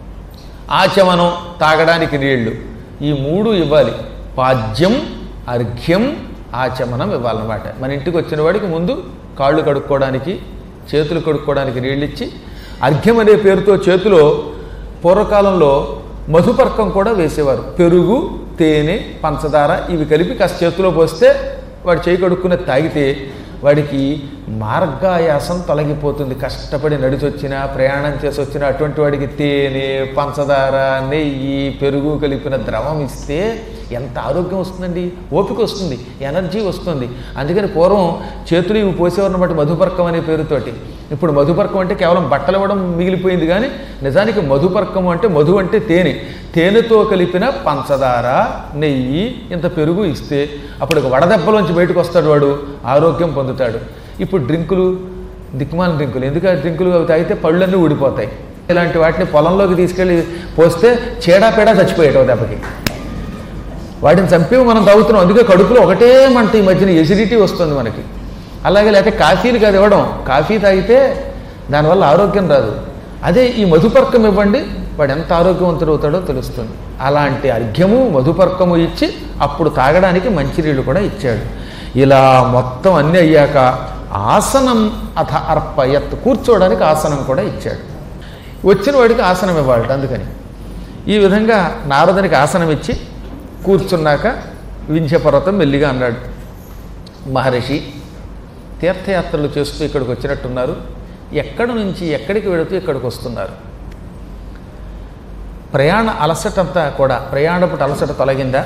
A: ఆచమనం తాగడానికి నీళ్లు ఈ మూడు ఇవ్వాలి పాద్యం అర్ఘ్యం ఆచమనం ఇవ్వాలన్నమాట మన ఇంటికి వచ్చిన వాడికి ముందు కాళ్ళు కడుక్కోవడానికి చేతులు కడుక్కోవడానికి నీళ్ళు ఇచ్చి అర్ఘ్యం అనే పేరుతో చేతిలో పూర్వకాలంలో మధుపర్కం కూడా వేసేవారు పెరుగు తేనె పంచదార ఇవి కలిపి కాస్త చేతిలో పోస్తే వాడు చేయి కడుక్కునే తాగితే వాడికి మార్గాయాసం తొలగిపోతుంది కష్టపడి నడిచొచ్చినా ప్రయాణం చేసి వచ్చినా అటువంటి వాడికి తేనె పంచదార నెయ్యి పెరుగు కలిపిన ద్రవం ఇస్తే ఎంత ఆరోగ్యం వస్తుందండి ఓపిక వస్తుంది ఎనర్జీ వస్తుంది అందుకని పూర్వం చేతులు ఇవి పోసేవారిని బట్టి మధుపర్కం అనే పేరుతోటి ఇప్పుడు మధుపర్కం అంటే కేవలం బట్టలు ఇవ్వడం మిగిలిపోయింది కానీ నిజానికి మధుపర్కం అంటే మధు అంటే తేనె తేనెతో కలిపిన పంచదార నెయ్యి ఇంత పెరుగు ఇస్తే అప్పుడు ఒక వడదెబ్బలోంచి బయటకు వస్తాడు వాడు ఆరోగ్యం పొందుతాడు ఇప్పుడు డ్రింకులు దిక్కుమాల డ్రింకులు ఎందుకు ఆ డ్రింకులు అవి తాగితే పళ్ళన్నీ ఊడిపోతాయి ఇలాంటి వాటిని పొలంలోకి తీసుకెళ్ళి పోస్తే చీడాపేడా చచ్చిపోయేటో దెబ్బకి వాటిని చంపి మనం తాగుతున్నాం అందుకే కడుపులో ఒకటే మంట ఈ మధ్యన ఎసిడిటీ వస్తుంది మనకి అలాగే లేకపోతే కాఫీలు కాదు ఇవ్వడం కాఫీ తాగితే దానివల్ల ఆరోగ్యం రాదు అదే ఈ మధుపర్కం ఇవ్వండి వాడు ఎంత ఆరోగ్యవంతుడు అవుతాడో తెలుస్తుంది అలాంటి అర్ఘ్యము మధుపర్కము ఇచ్చి అప్పుడు తాగడానికి మంచినీళ్ళు కూడా ఇచ్చాడు ఇలా మొత్తం అన్నీ అయ్యాక ఆసనం అథ అర్పయత్ కూర్చోవడానికి ఆసనం కూడా ఇచ్చాడు వచ్చిన వాడికి ఆసనం ఇవ్వాలి అందుకని ఈ విధంగా నారదునికి ఆసనం ఇచ్చి కూర్చున్నాక వింధ్యపర్వతం మెల్లిగా అన్నాడు మహర్షి తీర్థయాత్రలు చేస్తూ ఇక్కడికి వచ్చినట్టున్నారు ఎక్కడి నుంచి ఎక్కడికి వెళుతూ ఇక్కడికి వస్తున్నారు ప్రయాణ అలసటంతా కూడా ప్రయాణపు అలసట తొలగిందా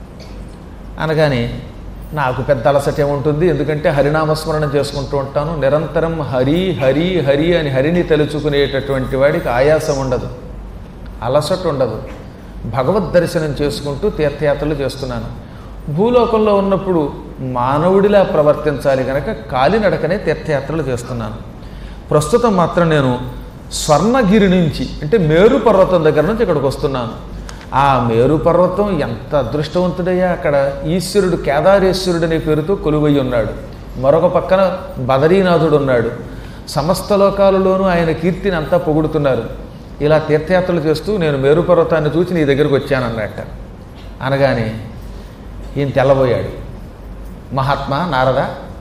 A: అనగానే నాకు పెద్ద అలసట ఏముంటుంది ఎందుకంటే హరినామస్మరణం చేసుకుంటూ ఉంటాను నిరంతరం హరి హరి హరి అని హరిని తలుచుకునేటటువంటి వాడికి ఆయాసం ఉండదు అలసట ఉండదు భగవద్ దర్శనం చేసుకుంటూ తీర్థయాత్రలు చేస్తున్నాను భూలోకంలో ఉన్నప్పుడు మానవుడిలా ప్రవర్తించాలి కనుక కాలినడకనే తీర్థయాత్రలు చేస్తున్నాను ప్రస్తుతం మాత్రం నేను స్వర్ణగిరి నుంచి అంటే మేరు పర్వతం దగ్గర నుంచి ఇక్కడికి వస్తున్నాను ఆ మేరు పర్వతం ఎంత అదృష్టవంతుడయ్యా అక్కడ ఈశ్వరుడు కేదారేశ్వరుడు అనే పేరుతో కొలువై ఉన్నాడు మరొక పక్కన బదరీనాథుడు ఉన్నాడు సమస్త లోకాలలోనూ ఆయన కీర్తిని అంతా పొగుడుతున్నారు ఇలా తీర్థయాత్రలు చేస్తూ నేను మేరు పర్వతాన్ని చూసి నీ దగ్గరకు వచ్చానన్నట్ట అనగానే ఈయన తెల్లబోయాడు మహాత్మా నారద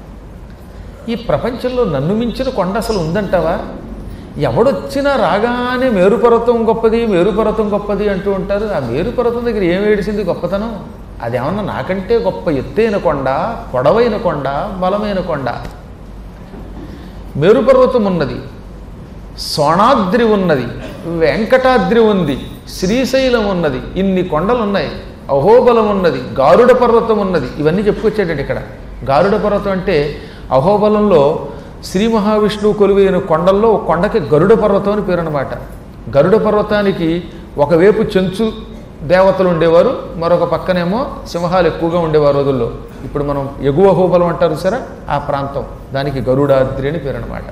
A: ఈ ప్రపంచంలో నన్ను మించిన కొండ అసలు ఉందంటావా ఎవడొచ్చినా రాగానే మేరుపర్వతం గొప్పది మేరుపర్వతం గొప్పది అంటూ ఉంటారు ఆ మేరుపర్వతం దగ్గర ఏం ఏడిసింది గొప్పతనం అదేమన్నా నాకంటే గొప్ప ఎత్తైన కొండ పొడవైన కొండ బలమైన కొండ మేరుపర్వతం ఉన్నది సోణాద్రి ఉన్నది వెంకటాద్రి ఉంది శ్రీశైలం ఉన్నది ఇన్ని కొండలు ఉన్నాయి అహోబలం ఉన్నది గారుడ పర్వతం ఉన్నది ఇవన్నీ చెప్పుకొచ్చాడండి ఇక్కడ గారుడ పర్వతం అంటే అహోబలంలో శ్రీ మహావిష్ణువు కొలువైన కొండల్లో ఒక కొండకి గరుడ పర్వతం అని పేరు అనమాట గరుడ పర్వతానికి ఒకవైపు చెంచు దేవతలు ఉండేవారు మరొక పక్కనేమో సింహాలు ఎక్కువగా ఉండేవారు రోజుల్లో ఇప్పుడు మనం ఎగువ అహోబలం అంటారు సరే ఆ ప్రాంతం దానికి గరుడాద్రి అని పేరు అనమాట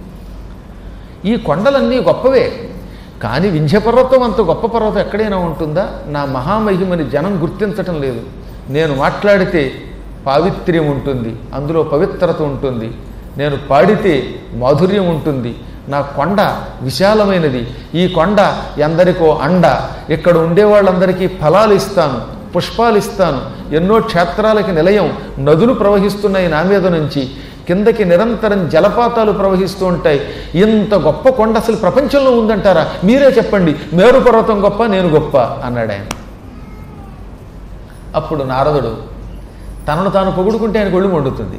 A: ఈ కొండలన్నీ గొప్పవే కానీ వింధ్యపర్వతం అంత గొప్ప పర్వతం ఎక్కడైనా ఉంటుందా నా మహామహిమని జనం గుర్తించటం లేదు నేను మాట్లాడితే పావిత్ర్యం ఉంటుంది అందులో పవిత్రత ఉంటుంది నేను పాడితే మాధుర్యం ఉంటుంది నా కొండ విశాలమైనది ఈ కొండ ఎందరికో అండ ఇక్కడ ఉండే వాళ్ళందరికీ ఫలాలు ఇస్తాను పుష్పాలు ఇస్తాను ఎన్నో క్షేత్రాలకి నిలయం నదులు ప్రవహిస్తున్నాయి నా మీద నుంచి కిందకి నిరంతరం జలపాతాలు ప్రవహిస్తూ ఉంటాయి ఇంత గొప్ప కొండ అసలు ప్రపంచంలో ఉందంటారా మీరే చెప్పండి మేరు పర్వతం గొప్ప నేను గొప్ప అన్నాడు ఆయన అప్పుడు నారదుడు తనను తాను పొగుడుకుంటే ఆయనకు ఒళ్ళు మండుతుంది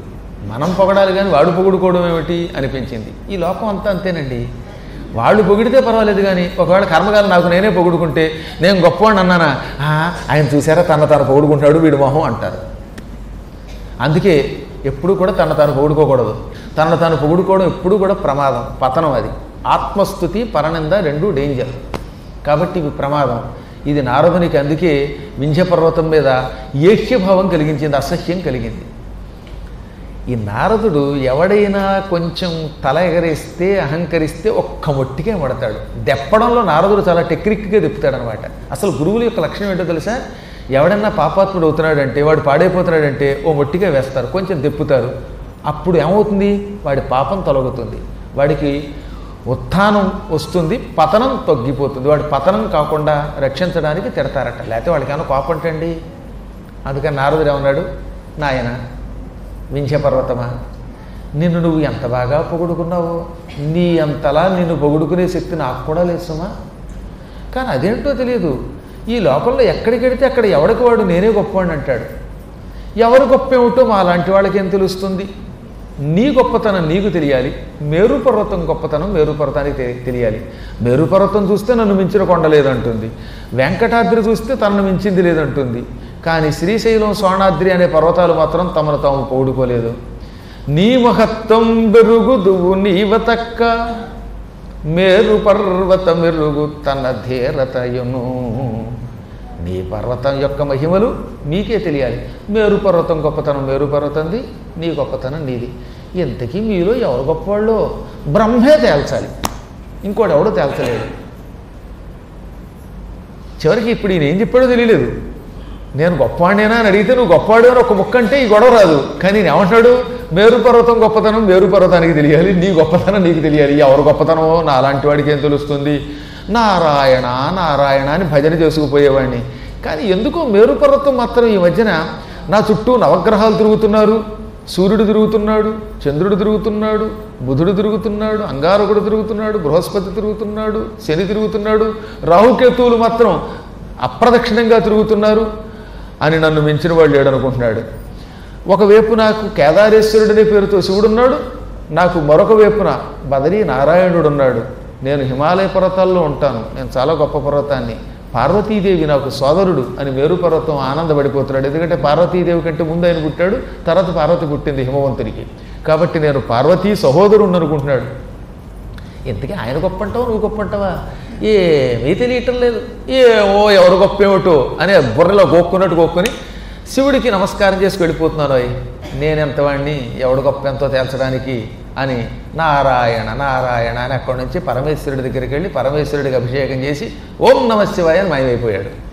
A: మనం పొగడాలి కానీ వాడు పొగుడుకోవడం ఏమిటి అనిపించింది ఈ లోకం అంతా అంతేనండి వాళ్ళు పొగిడితే పర్వాలేదు కానీ ఒకవేళ కర్మగాలు నాకు నేనే పొగుడుకుంటే నేను గొప్పవాడిని అన్నానా "ఆ, ఆయన చూసారా తన తను పొగుడుకుంటాడు వీడు మొహం అంటారు అందుకే ఎప్పుడు కూడా తన తాను పొగుడుకోకూడదు తనను తాను పొగుడుకోవడం ఎప్పుడు కూడా ప్రమాదం పతనం అది ఆత్మస్థుతి పరనింద రెండు డేంజర్ కాబట్టి ఇవి ప్రమాదం ఇది నారదునికి అందుకే వింధ్య పర్వతం మీద ఏహ్యభావం కలిగించింది అసహ్యం కలిగింది ఈ నారదుడు ఎవడైనా కొంచెం తల ఎగరేస్తే అహంకరిస్తే ఒక్క మొట్టికే మడతాడు దెప్పడంలో నారదుడు చాలా టెక్నిక్గా దెప్పుతాడు అనమాట అసలు గురువుల యొక్క లక్షణం ఏంటో తెలుసా ఎవడన్నా పాపాత్ముడు అవుతున్నాడంటే వాడు పాడైపోతున్నాడంటే ఓ మొట్టిగా వేస్తారు కొంచెం దెప్పుతారు అప్పుడు ఏమవుతుంది వాడి పాపం తొలగుతుంది వాడికి ఉత్థానం వస్తుంది పతనం తగ్గిపోతుంది వాడి పతనం కాకుండా రక్షించడానికి తిడతారట లేకపోతే వాడికి ఏమైనా కోపం అంటండి అందుకని నారదుడు ఏమన్నాడు నాయన వింధ్య పర్వతమా నిన్ను నువ్వు ఎంత బాగా పొగుడుకున్నావు నీ అంతలా నిన్ను పొగుడుకునే శక్తి నాకు కూడా లేదు సుమా కానీ అదేంటో తెలియదు ఈ లోకంలో ఎక్కడికి వెడితే అక్కడ ఎవడికి వాడు నేనే గొప్పవాడిని అంటాడు ఎవరు గొప్ప ఏమిటో మా లాంటి వాళ్ళకి ఏం తెలుస్తుంది నీ గొప్పతనం నీకు తెలియాలి మేరు పర్వతం గొప్పతనం మేరు పర్వతానికి తె- తెలియాలి మేరు పర్వతం చూస్తే నన్ను మించిన కొండ లేదంటుంది వెంకటాద్రి చూస్తే తనను మించింది లేదంటుంది కానీ శ్రీశైలం సోణాద్రి అనే పర్వతాలు మాత్రం తమను తాము పౌడుకోలేదు నీ మహత్వం బెరుగుదువు నీవతక్క మేరు పర్వత మెరుగు తన ధీరతయును నీ పర్వతం యొక్క మహిమలు మీకే తెలియాలి మేరు పర్వతం గొప్పతనం మేరు పర్వతంది నీ గొప్పతనం నీది ఇంతకీ మీలో ఎవరు గొప్పవాళ్ళో బ్రహ్మే తేల్చాలి ఇంకోటి ఎవడో తేల్చలేడు చివరికి ఇప్పుడు ఈయన ఏం చెప్పాడో తెలియలేదు నేను గొప్పవాడినేనా అని అడిగితే నువ్వు గొప్పవాడు అని ఒక ముక్క అంటే ఈ గొడవ రాదు కానీ నేను ఏమంటాడు మేరు పర్వతం గొప్పతనం మేరు పర్వతానికి తెలియాలి నీ గొప్పతనం నీకు తెలియాలి ఎవరు గొప్పతనమో నా అలాంటి వాడికి ఏం తెలుస్తుంది నారాయణ నారాయణ అని భజన చేసుకుపోయేవాడిని కానీ ఎందుకో మేరు పర్వతం మాత్రం ఈ మధ్యన నా చుట్టూ నవగ్రహాలు తిరుగుతున్నారు సూర్యుడు తిరుగుతున్నాడు చంద్రుడు తిరుగుతున్నాడు బుధుడు తిరుగుతున్నాడు అంగారకుడు తిరుగుతున్నాడు బృహస్పతి తిరుగుతున్నాడు శని తిరుగుతున్నాడు రాహుకేతువులు మాత్రం అప్రదక్షిణంగా తిరుగుతున్నారు అని నన్ను మించిన వాడు లేడనుకుంటున్నాడు ఒకవైపు నాకు కేదారేశ్వరుడనే పేరుతో శివుడున్నాడు నాకు మరొక వైపున బదరీ నారాయణుడు ఉన్నాడు నేను హిమాలయ పర్వతాల్లో ఉంటాను నేను చాలా గొప్ప పర్వతాన్ని పార్వతీదేవి నాకు సోదరుడు అని మేరు పర్వతం ఆనందపడిపోతున్నాడు ఎందుకంటే పార్వతీదేవి కంటే ముందు ఆయన పుట్టాడు తర్వాత పార్వతి పుట్టింది హిమవంతుడికి కాబట్టి నేను పార్వతీ సహోదరుడు అనుకుంటున్నాడు ఇంతకీ ఆయన గొప్ప అంటావా నువ్వు గొప్ప అంటావా ఏమీ తెలియటం లేదు ఏమో ఎవరు గొప్ప ఏమిటో అనే బుర్రలో గోక్కున్నట్టు గోక్కుని శివుడికి నమస్కారం చేసి వెళ్ళిపోతున్నాను అయ్యి నేనెంతవాడిని ఎవడు గొప్ప ఎంతో తేల్చడానికి అని నారాయణ నారాయణ అని అక్కడి నుంచి పరమేశ్వరుడి దగ్గరికి వెళ్ళి పరమేశ్వరుడికి అభిషేకం చేసి ఓం నమ శివాయ అని మాయమైపోయాడు